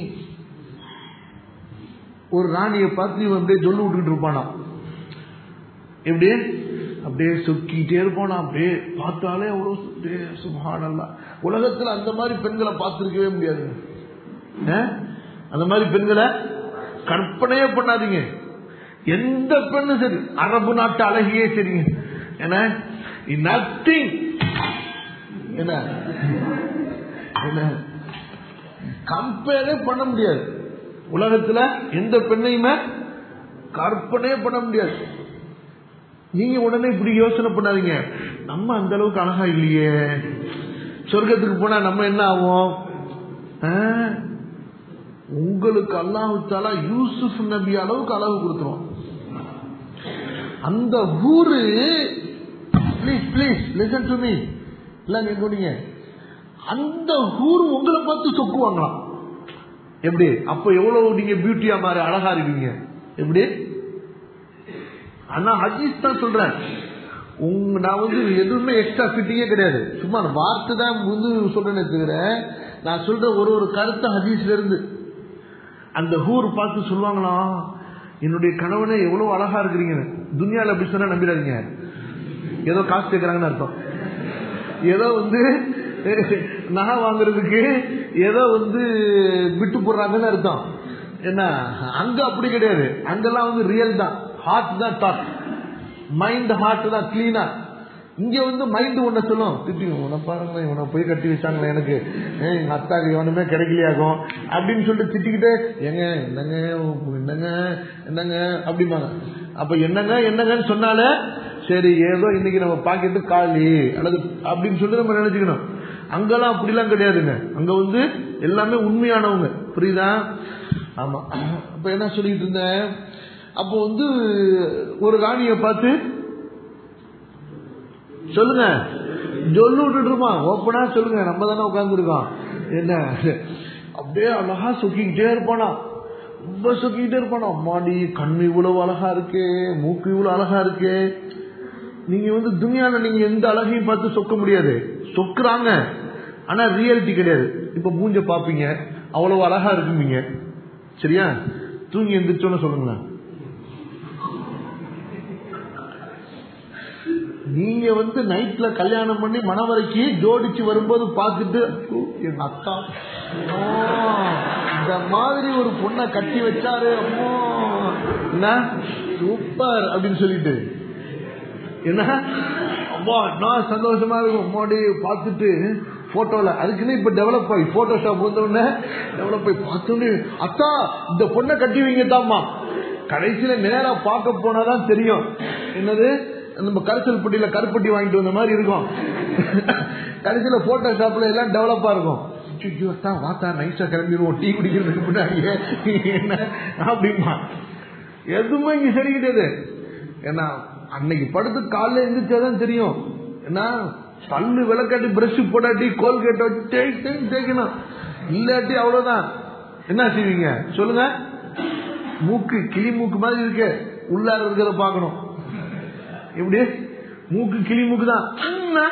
ஒரு ராணியை பார்த்து இவன் அப்படியே சொல்லு விட்டுக்கிட்டு இருப்பானா எப்படி அப்படியே சொக்கிட்டே இருப்பானா அப்படியே பார்த்தாலே அவ்வளோ சுபானல்லா உலகத்துல அந்த மாதிரி பெண்களை பார்த்துருக்கவே முடியாது அந்த மாதிரி பெண்களை கற்பனையே பண்ணாதீங்க எந்த பெண்ணும் சரி அரபு நாட்டு அழகியே சரிங்க என்ன நத்திங் என்ன என்ன கம்பேரே பண்ண முடியாது உலகத்துல எந்த பெண்ணையுமே கற்பனையே பண்ண முடியாது நீங்க உடனே இப்படி யோசனை பண்ணாதீங்க நம்ம அந்த அளவுக்கு அழகா இல்லையே சொர்க்கத்துக்கு போனா நம்ம என்ன ஆகும் ஆ? உங்களுக்கு அல்லாஹு தாலா யூசுப் நபி அளவுக்கு அழகு கொடுத்துருவோம் அந்த ஊரு please please listen to me இல்ல நீங்க போனீங்க அந்த ஊர் உங்களை பார்த்து சொக்குவாங்களாம் எப்படி அப்ப எவ்வளவு நீங்க பியூட்டியா மாறி அழகா இருக்கீங்க எப்படி ஆனா ஹஜீஸ் தான் சொல்றேன் உங்க நான் வந்து எதுவுமே எக்ஸ்ட்ரா ஃபிட்டிங்கே கிடையாது சும்மா வார்த்தை தான் வந்து சொல்றேனே தவிர நான் சொல்ற ஒரு ஒரு கருத்து ஹதீஸ்ல இருந்து அந்த ஹூர் பார்த்து சொல்லுவாங்களாம் என்னுடைய கணவனே எவ்வளவு அழகா இருக்கிறீங்கன்னு துனியால அப்படி சொன்னா நம்பிடாதீங்க ஏதோ காசு கேட்கறாங்கன்னு அர்த்தம் ஏதோ வந்து நகை வாங்குறதுக்கு ஏதோ வந்து விட்டு போடுறாங்கன்னு அர்த்தம் என்ன அங்க அப்படி கிடையாது அங்கெல்லாம் வந்து ரியல் தான் ஹார்ட் தான் டாக் மைண்ட் ஹார்ட் தான் கிளீனா இங்க வந்து மைண்ட் ஒன்ன சொல்லும் திட்டி உன பாருங்களேன் இவனை போய் கட்டி வச்சாங்களே எனக்கு ஏய், எங்க அத்தாக்கு இவனுமே கிடைக்கலையாகும் அப்படின்னு சொல்லிட்டு திட்டிக்கிட்டே ஏங்க என்னங்க என்னங்க என்னங்க அப்படிம்பாங்க அப்ப என்னங்க என்னங்கன்னு சொன்னாலே சரி ஏதோ இன்னைக்கு நம்ம பாக்கெட்டு காலி அல்லது அப்படின்னு சொல்லி நம்ம நினைச்சுக்கணும் அங்கெல்லாம் அப்படிலாம் கிடையாதுங்க அங்க வந்து எல்லாமே உண்மையானவங்க புரியுதா ஆமா அப்ப என்ன சொல்லிட்டு இருந்தேன் அப்போ வந்து ஒரு ராணியை பார்த்து சொல்லுங்க சொல்லு விட்டுட்டு இருப்பான் ஓப்பனா சொல்லுங்க நம்ம தானே உட்காந்துருக்கோம் என்ன அப்படியே அழகா சுக்கிக்கிட்டே இருப்பானா ரொம்ப சொக்கிட்டே இருப்பான் அம்மாடி கண்ணு இவ்வளவு அழகா இருக்கு மூக்கு இவ்வளவு அழகா இருக்கு நீங்க வந்து துனியால நீங்க எந்த அழகையும் பார்த்து சொக்க முடியாது சொக்குறாங்க ஆனா ரியாலிட்டி கிடையாது இப்ப மூஞ்ச பாப்பீங்க அவ்வளவு அழகா இருக்குமீங்க சரியா தூங்கி எந்திரிச்சோன்னு சொல்லுங்களேன் நீங்க வந்து நைட்ல கல்யாணம் பண்ணி மணவரைக்கு ஜோடிச்சு வரும்போது பார்த்துட்டு "ஐயோ, எங்க அக்கா அம்மா, இந்த மாதிரி ஒரு பொண்ணை கட்டி வச்சாரு அம்மோ என்ன சூப்பர் அப்படின்னு சொல்லிட்டு என்ன அம்மா நான் சந்தோஷமா இருக்கும் அம்மாடி பார்த்துட்டு போட்டோல அதுக்குன்னு இப்ப டெவலப் ஆகி போட்டோஷாப் வந்த உடனே டெவலப் ஆகி பார்த்தோன்னே அக்கா இந்த பொண்ணை கட்டி வைங்க தாம்மா கடைசியில நேரா பார்க்க போனாதான் தெரியும் என்னது நம்ம கரைசல் பட்டியில கருப்பட்டி வாங்கிட்டு வந்த மாதிரி இருக்கும் கடைசியில போட்டோஷாப்ல எல்லாம் டெவலப்பா இருக்கும் ஐயோ, அத்தா, வாத்தா நைஸா கிளம்பிடுவோம் டீ குடிக்கிறதுக்கு முன்னாடியே என்ன அப்படிமா எதுவுமே இங்க சரி கிடையாது ஏன்னா அன்னைக்கு படுத்து காலைல எந்திரிச்சாதான் தெரியும் ஏன்னா பல்லு விளக்காட்டி பிரஷ் போடாட்டி கோல்கேட் வச்சு தேய் தேய் தேய்க்கணும் இல்லாட்டி அவ்வளவுதான் என்ன செய்வீங்க சொல்லுங்க மூக்கு கிளி மூக்கு மாதிரி இருக்கு உள்ளார இருக்கிறத பார்க்கணும் எப்படி மூக்கு கிளி மூக்கு தான் அண்ணா.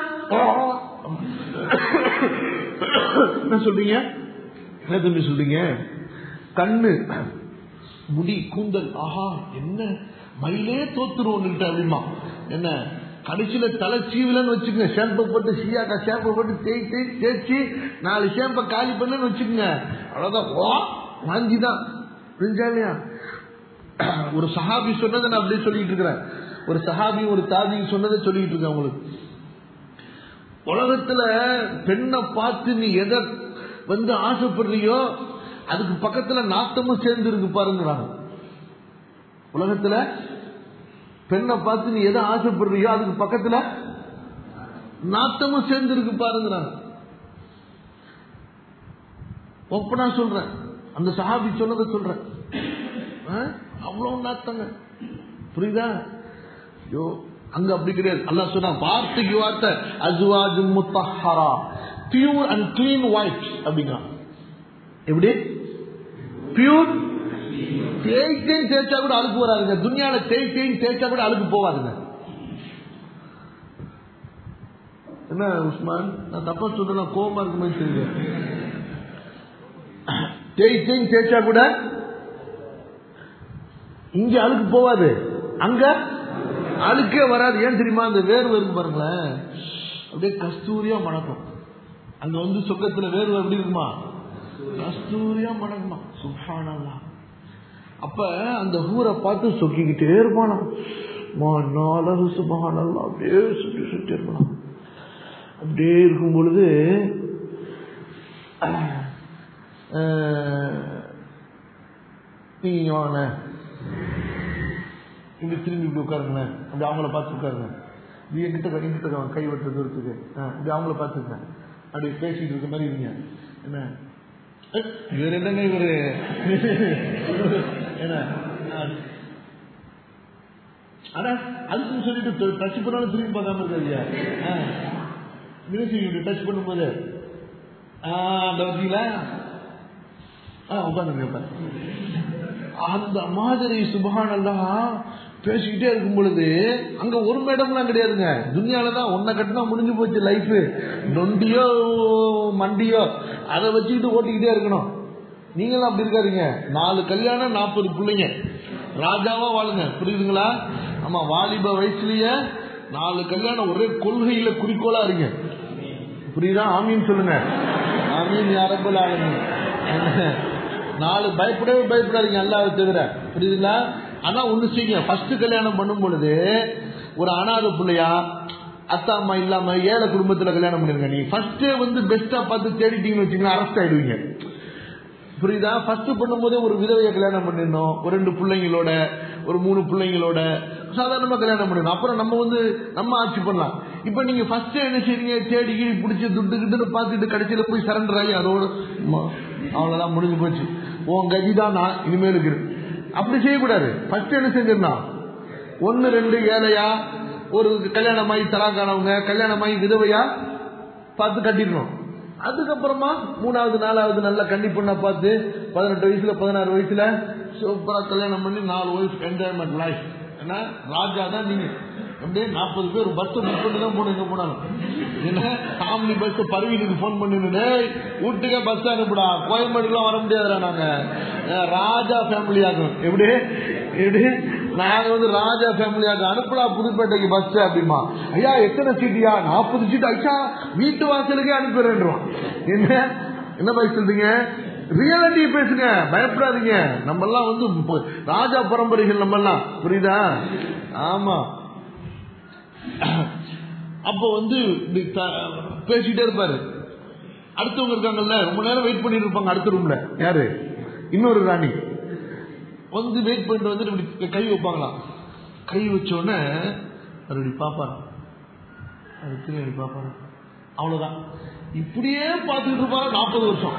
என்ன சொல்றீங்க என்ன தம்பி சொல்றீங்க கண்ணு முடி கூந்தல் ஆஹா என்ன மயிலே தோத்துருவோம் அப்படிமா என்ன கடைசியில தலை சீவிலன்னு வச்சுக்கோங்க ஷாம்பை போட்டு சீயாக்கா ஷாம்பை போட்டு தேய் தேய் தேய்ச்சி நாலு ஷாம்பை காலி பண்ணுன்னு வச்சுக்கோங்க அவ்வளவுதான் ஓ வாங்கி தான் புரிஞ்சா இல்லையா ஒரு சஹாபி சொன்னதை நான் அப்படியே சொல்லிட்டு இருக்கிறேன் ஒரு சஹாபி ஒரு தாபி சொன்னதை சொல்லிட்டு இருக்கேன் உங்களுக்கு உலகத்துல பெண்ணை பார்த்து நீ எதை வந்து ஆசைப்படுறியோ அதுக்கு பக்கத்துல நாத்தமும் சேர்ந்து இருக்கு பாருங்கிறாங்க உலகத்துல பெண்ணை பார்த்து நீ எதை ஆசைப்படுறியோ அதுக்கு பக்கத்துல நாத்தமும் சேர்ந்து இருக்கு பாருங்கிறாங்க ஒப்பனா சொல்றேன் அந்த சஹாபி சொன்னதை சொல்றேன் ஆ? அவ்வளவு நாத்தங்க புரியுதா ஐயோ அங்க அப்படி கிடையாது அல்லாஹ் சொன்னா வார்த்தைக்கு வார்த்தை அஜ்வாஜு முத்தஹரா பியூர் அண்ட் கிளீன் ஒயிட் அப்படிங்கிறான் எப்படி பியூர் தேய் தேய் தேய்ச்சா கூட அழுக்கு வராதுங்க துனியால தேய் தேய் தேய்ச்சா கூட அழுக்கு போவாதுங்க என்ன உஸ்மான் நான் தப்பா சொல்றேன் கோபமா இருக்குமே தெரியுது தேய் தேய் தேய்ச்சா கூட இங்க அழுக்கு போவாது அங்க அழுக்கே வராது ஏன் தெரியுமா அந்த வேர்வை இருக்கு பாருங்களேன் அப்படியே கஸ்தூரியா மணக்கும் அங்க வந்து சொர்க்கத்துல வேர்வை எப்படி இருக்குமா கஸ்தூரியா மணக்குமா சுபானல்லா அப்ப அந்த ஊரை பார்த்து சொக்கிக்கிட்டே இருப்பானா அழகு சுபஹானல்லா அப்படியே சுற்றி சுற்றி இருப்பானா அப்படியே இருக்கும் பொழுது அஹ், நீங்க இங்க வாங்க இங்க திரும்பி இப்படி உட்காருங்களேன் அப்படி அவங்கள பார்த்து உட்காருங்க இது எங்கிட்ட எங்கிட்ட வாங்க, கை வெட்டுற தூரத்துக்கு ஆ, இப்படி அவங்கள பார்த்துங்க அப்படி பேசிட்டு இருக்க மாதிரி இருங்க என்ன ஏ, இவர் என்னங்க இவரு என்ன ஆ. ஆனா அதுக்குன்னு சொல்லிட்டு டச் பண்ணாலும் திரும்பி பார்க்காம இருக்காதியா மினிஸ்ட்ரி டச் பண்ணும்போது ஆ, அந்த வந்தீங்களா ஆ உட்காந்துங்க உட்காந்து அந்த மாதிரி சுபஹானல்லாம் பேசிக்கிட்டே இருக்கும் பொழுது அங்க ஒரு மேடம்லாம் கிடையாதுங்க துனியால தான் ஒன்ன கட்டினா முடிஞ்சு போச்சு லைஃப் நொண்டியோ மண்டியோ அதை வச்சுக்கிட்டு ஓட்டிக்கிட்டே இருக்கணும் நீங்களும் அப்படி இருக்காதீங்க நாலு கல்யாணம் நாற்பது பிள்ளைங்க ராஜாவா வாழுங்க புரியுதுங்களா ஆமா வாலிப வயசுலயே நாலு கல்யாணம் ஒரே கொள்கையில குறிக்கோளா இருங்க புரியுதா ஆமீன் சொல்லுங்க ஆமீன் யாரப்பல் ஆளுங்க நாலு பயப்படவே பயப்படாதீங்க அல்லாவை தவிர புரியுதுங்களா ஆனா ஒண்ணு செய்யுங்க ஃபர்ஸ்ட் கல்யாணம் பண்ணும் பொழுது ஒரு அனாதை பிள்ளையா அத்தா அம்மா இல்லாம ஏழை குடும்பத்துல கல்யாணம் பண்ணிருங்க நீ ஃபர்ஸ்டே வந்து பெஸ்டா பார்த்து தேடிட்டீங்கன்னு வச்சுக்கோங்க அரெஸ்ட் ஆயிடுவீங்க புரியுதா ஃபர்ஸ்ட் பண்ணும்போதே ஒரு விதவையை கல்யாணம் பண்ணிடணும் ஒரு ரெண்டு பிள்ளைங்களோட ஒரு மூணு பிள்ளைங்களோட சாதாரணமா கல்யாணம் பண்ணிடணும் அப்புறம் நம்ம வந்து நம்ம ஆட்சி பண்ணலாம் இப்ப நீங்க ஃபர்ஸ்ட் என்ன செய்றீங்க தேடி கீழி பிடிச்சி துட்டு கிட்டு பார்த்துட்டு கடைசியில போய் சரண்டர் ஆகி அதோட ம- அவ்வளவுதான் முடிஞ்சு போச்சு உன் கதி தான் நான் இனிமேல் இருக்கு அப்படி செய்யக்கூடாது ஃபர்ஸ்ட் என்ன செஞ்சிடணும் ஒன்னு ரெண்டு ஏழையா ஒரு கல்யாணமாயி தலாக்கானவங்க கல்யாணமாயி விதவையா பார்த்து கட்டிடணும் அதுக்கப்புறமா மூணாவது நாலாவது நல்ல கன்னி பொண்ணை பார்த்து பதினெட்டு வயசுல பதினாறு வயசுல சூப்பரா கல்யாணம் பண்ணி நாலு ஒய்ஃப் என்ஜாய்மெண்ட் லைஃப் ஏன்னா ராஜா தான் நீங்க அப்படியே நாற்பது பேர் பஸ் புக் பண்ணி தான் போன எங்க போனாலும் என்ன ஆம்னி பஸ் பருவினுக்கு ஃபோன் பண்ணிட்டு வீட்டுக்கே பஸ் அனுப்புடா கோயம்பேடுலாம் வர முடியாதுடா நாங்க அஹ் ராஜா ஃபேமிலி ஆகும் எப்படி எப்படி நாங்க வந்து ராஜா ஃபேமிலி ஆகும் அனுப்புடா புதுப்பேட்டைக்கு பஸ் அப்படிமா ஐயா எத்தனை சீட்டியா நாற்பது சீட் ஐயா வீட்டு வாசலுக்கே அனுப்பிடுறேன் என்ன என்ன பாய் சொல்றீங்க ரியாலிட்டி பேசுங்க பயப்படாதீங்க நம்ம எல்லாம் வந்து இப்ப ராஜா பரம்பரைகள் நம்ம எல்லாம் புரியுதா ஆமா அப்போ வந்து இப்படி த- பேசிட்டே இருப்பாரு அடுத்தவங்க இருக்காங்கல்ல ரொம்ப நேரம் வெயிட் பண்ணிட்டு இருப்பாங்க அடுத்த ரூம்ல யாரு இன்னொரு ராணி வந்து வெயிட் பண்ணிட்டு வந்து இப்படி கை வைப்பாங்களாம் கை வச்ச உடனே அவர் இப்படி பாப்பாரு அதுக்கு இப்படி பாப்பாரு அவ்வளவுதான் இப்படியே பார்த்துட்டு இருப்பாரு நாற்பது வருஷம்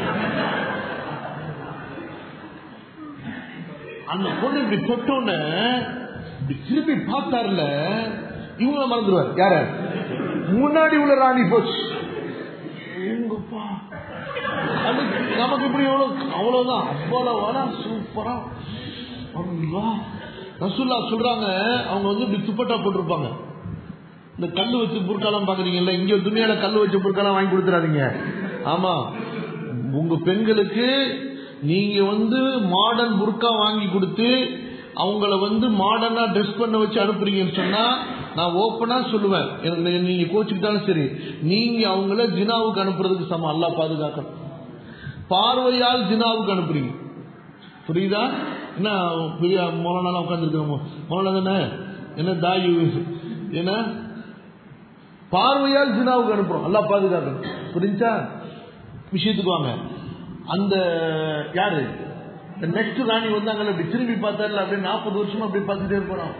அந்த பொண்ணு இப்படி தொட்டோன்னு இப்படி திருப்பி பார்த்தாருல இவங்கள மறந்துடுவார் யார முன்னாடி உள்ள ராணி போச்சு எங்கப்பா அது நமக்கு இப்படி எவ்வளவு அவ்வளவுதான் அவ்வளவு சூப்பரா அல்லா ரசூல்லா சொல்றாங்க அவங்க வந்து இப்படி துப்பட்டா போட்டிருப்பாங்க இந்த கல்லு வச்சு புர்காலாம் பாக்குறீங்கல்ல இங்க துணியால கல்லு வச்சு புர்காலாம் வாங்கி கொடுத்துறாதீங்க ஆமா உங்க பெண்களுக்கு நீங்க வந்து மாடர்ன் புர்கா வாங்கி கொடுத்து அவங்கள வந்து மாடர்னா ட்ரெஸ் பண்ண வச்சு அனுப்புறீங்கன்னு சொன்னா நான் ஓப்பனா சொல்லுவேன் எனக்கு நீ- நீங்க கோச்சுக்கிட்டாலும் சரி நீங்க அவங்கள ஜினாவுக்கு அனுப்புறதுக்கு சமம் அல்லாஹ் பாதுகாக்கணும் பார்வையால் ஜினாவுக்கு அனுப்புறீங்க புரியுதா என்ன பெரிய மொலனால உட்காந்துருக்கிறோமோ மொலனா தானே என்ன தாயு என்ன பார்வையால் ஜினாவுக்கு அனுப்புறோம் எல்லாம் பாதுகாக்கணும் புரிஞ்சா விஷயத்துக்கு வாங்க அந்த யாரு நெக்ஸ்ட் ராணி வந்தாங்கல்ல இப்படி திரும்பி பார்த்தாருல அப்படியே நாற்பது வருஷமா அப்படி பார்த்துட்டே இருப்பாராம்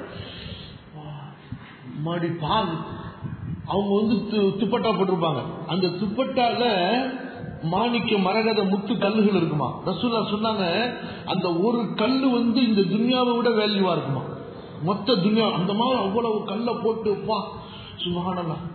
மாடி பால் அவங்க வந்து து- துப்பட்டா போட்டிருப்பாங்க அந்த துப்பட்டால மாணிக்க மரகத முத்து கல்லுகள் இருக்குமா ரசூல்லா சொன்னாங்க அந்த ஒரு கல்லு வந்து இந்த துன்யாவை விட வேல்யூவா இருக்குமா மொத்த துன்யா அந்த மாதிரி அவ்வளவு கல்லை போட்டு பா சுபஹானல்லாஹ்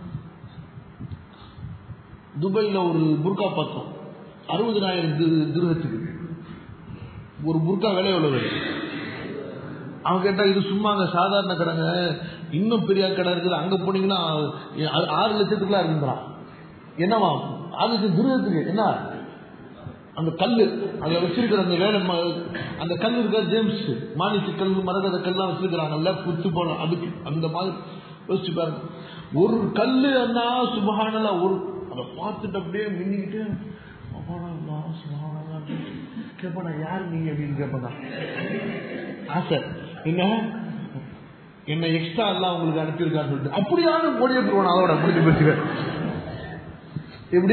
துபாயில ஒரு புர்கா பார்த்தோம் அறுபதனாயிரம் திருகத்துக்கு ஒரு புர்கா விலை எவ்வளவு அவன் கேட்டா இது சும்மாங்க சாதாரண கடைங்க இன்னும் பெரிய கடை இருக்குது அங்க போனீங்கன்னா ஆ- ஆறு லட்சத்துக்குலாம் இருக்குங்கிறான் என்னவா ஆறு லட்சம் திருகத்துக்கு என்ன அந்த கல்லு அதுல வச்சிருக்கிற அந்த வேலை ம- அந்த கல் இருக்க ஜேம்ஸ் மாணிக்க கல் மரகத கல்லாம் வச்சிருக்கிறாங்கல்ல புத்து போன அதுக்கு அந்த மாதிரி யோசிச்சு பாருங்க ஒரு கல்லு அண்ணா சுபஹானல்லா ஒரு அதை பார்த்துட்டு அப்படியே மின்னிக்கிட்டு அப்பாடா, சுபஹானல்லா அப்படின்னு கேட்பானா யாரு நீங்க அப்படின்னு கேட்பானா ஆசை என்ன என்ன எக்ஸ்ட்ரா எல்லாம் உங்களுக்கு அனுப்பியிருக்கான்னு சொல்லிட்டு அப்படியான கோடியை போடுவான் அதோட முடிஞ்சு போச்சுக்க எப்படி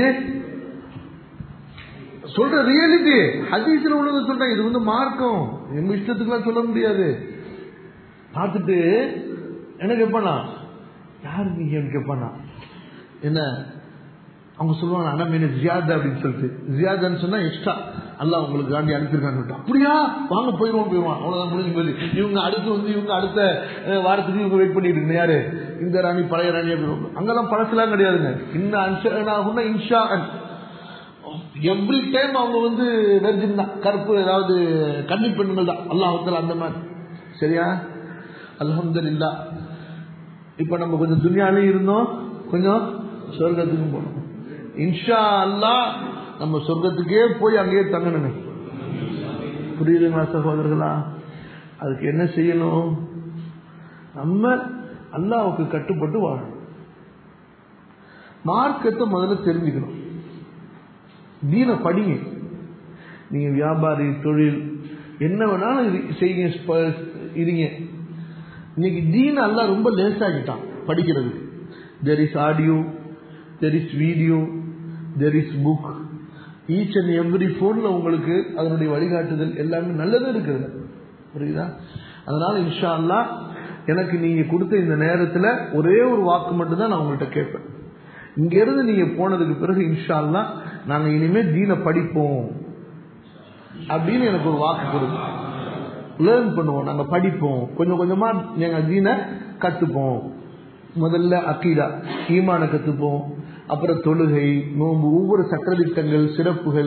சொல்ற ரியாலிட்டி ஹதீஸ்ல உள்ளது சொல்றேன் இது வந்து மார்க்கம் எங்க இஷ்டத்துக்குலாம் சொல்ல முடியாது பார்த்துட்டு என்ன கேட்பானா யாரு நீங்க கேட்பானா என்ன அவங்க சொல்லுவாங்க அண்ணா மீன் ஜியாதா அப்படின்னு சொல்லிட்டு ஜியாதான்னு சொன்னா எக்ஸ்ட்ரா அல்லாஹ் உங்களுக்கு காண்டி அனுப்பியிருக்கான்னு சொல்லிட்டு அப்படியா வாங்க போயிடுவோம் போயிடுவான் அவ்வளவுதான் முடிஞ்சு போயிடுது இவங்க அடுத்து வந்து இவங்க அடுத்த அஹ், வாரத்துக்கு இவங்க வெயிட் பண்ணிட்டு இருக்கணும் யாரு இந்த ராணி பழைய ராணி அப்படின்னு அங்கெல்லாம் பழசுலாம் கிடையாதுங்க இன்னும் அன்ஷா இன்ஷா எவ்ரி டைம் அவங்க வந்து வெர்ஜின் தான் கருப்பு ஏதாவது கன்னி பெண்கள் தான் அல்லாஹத்துல அந்த மாதிரி சரியா அல்ஹம்துலில்லா இப்ப நம்ம கொஞ்சம் துணியாலையும் இருந்தோம் கொஞ்சம் சொர்க்கத்துக்கும் போனோம் இன்ஷா அல்லாஹ் நம்ம சொர்க்கத்துக்கே போய் அங்கேயே தங்கணுங்க புரியுதுங்களா சகோதரர்களா அதுக்கு என்ன செய்யணும் நம்ம அல்லாவுக்கு கட்டுப்பட்டு வாழணும் மார்க்கத்தை முதல்ல தெரிஞ்சுக்கணும் தீன படிங்க நீங்க வியாபாரி தொழில் என்ன வேணாலும் இரு- செய்யுங்க ஸ்ப- இருங்க இன்னைக்கு தீன எல்லாம் ரொம்ப லேசாகிட்டான் படிக்கிறது there is audio there is video there is book each and every போன்ல உங்களுக்கு அதனுடைய வழிகாட்டுதல் எல்லாமே நல்லதும் இருக்குது புரியுதா அதனால இன்ஷா அல்லாஹ் எனக்கு நீங்க கொடுத்த இந்த நேரத்துல ஒரே ஒரு வாக்கு மட்டும் தான் நான் உங்கள்கிட்ட கேட்பேன் இங்க இருந்து நீங்க போனதுக்கு பிறகு இன்ஷா அல்லாஹ் நாங்க இனிமே தீன படிப்போம் அப்படின்னு எனக்கு ஒரு வாக்கு கொடுங்க லேர்ன் பண்ணுவோம் நாங்க படிப்போம் கொஞ்சம் கொஞ்சமா எங்க தீன கத்துப்போம் முதல்ல அக்கீதா ஈமான கத்துப்போம் அப்புறம் தொழுகை நோன்பு ஒவ்வொரு சட்டதிட்டங்கள் சிறப்புகள்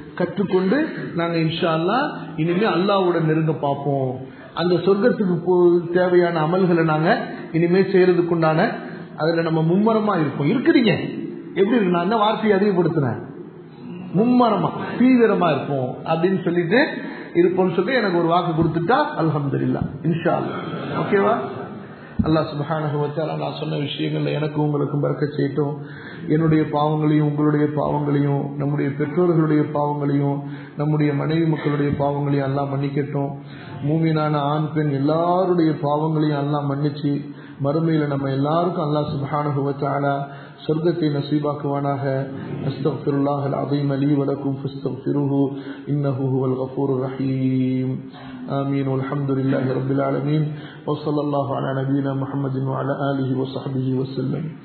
கற்றுக்கொண்டு நாங்க இன்ஷா அல்லாஹ் இனிமே அல்லாஹ்வோட நெருங்க பார்ப்போம் அந்த சொர்க்கத்துக்கு போ- தேவையான அமல்களை நாங்க இனிமே செய்யறதுக்கு உண்டான அதுல நம்ம மும்மரமா இருப்போம் இருக்கிறீங்க எப்படி இருக்கு நான் என்ன வார்த்தையை அதிகப்படுத்தினேன் மும்மரமா தீவிரமா இருப்போம் அப்படின்னு சொல்லிட்டு இருப்போம்னு சொல்லி எனக்கு ஒரு வாக்கு கொடுத்துட்டா அல்ஹம்துலில்லாஹ் இன்ஷா அல்லாஹ் ஓகேவா அல்லாஹ் சுப்ஹானஹு வ தஆலா நான் சொன்ன விஷயங்கள்ல எனக்கும் உங்களுக்கும் பறக்கச் செய்யட்டும் என்னுடைய பாவங்களையும் உங்களுடைய பாவங்களையும் நம்முடைய பெற்றோர்களுடைய பாவங்களையும் நம்முடைய மனைவி மக்களுடைய பாவங்களையும் எல்லாம் மன்னிக்கட்டும் மூமினான ஆண் பெண் எல்லாருடைய பாவங்களையும் எல்லாம் மன்னிச்சு மறுமையில நம்ம எல்லாருக்கும் அல்லாஹ் சுப்ஹானஹு வ தஆலா சொர்க்கத்தை நசீபாக்குவானாக அஸ்தக்ஃபிருல்லாஹ் அல்-அஸீம் லீ வ லக்கும் ஃபஸ்தக்ஃபிருஹு இன்னஹு ஹுவல் கஃபூருர் ரஹீம் آمين والحمد لله رب العالمين وصلى الله على نبينا محمد وعلى آله وصحبه وسلم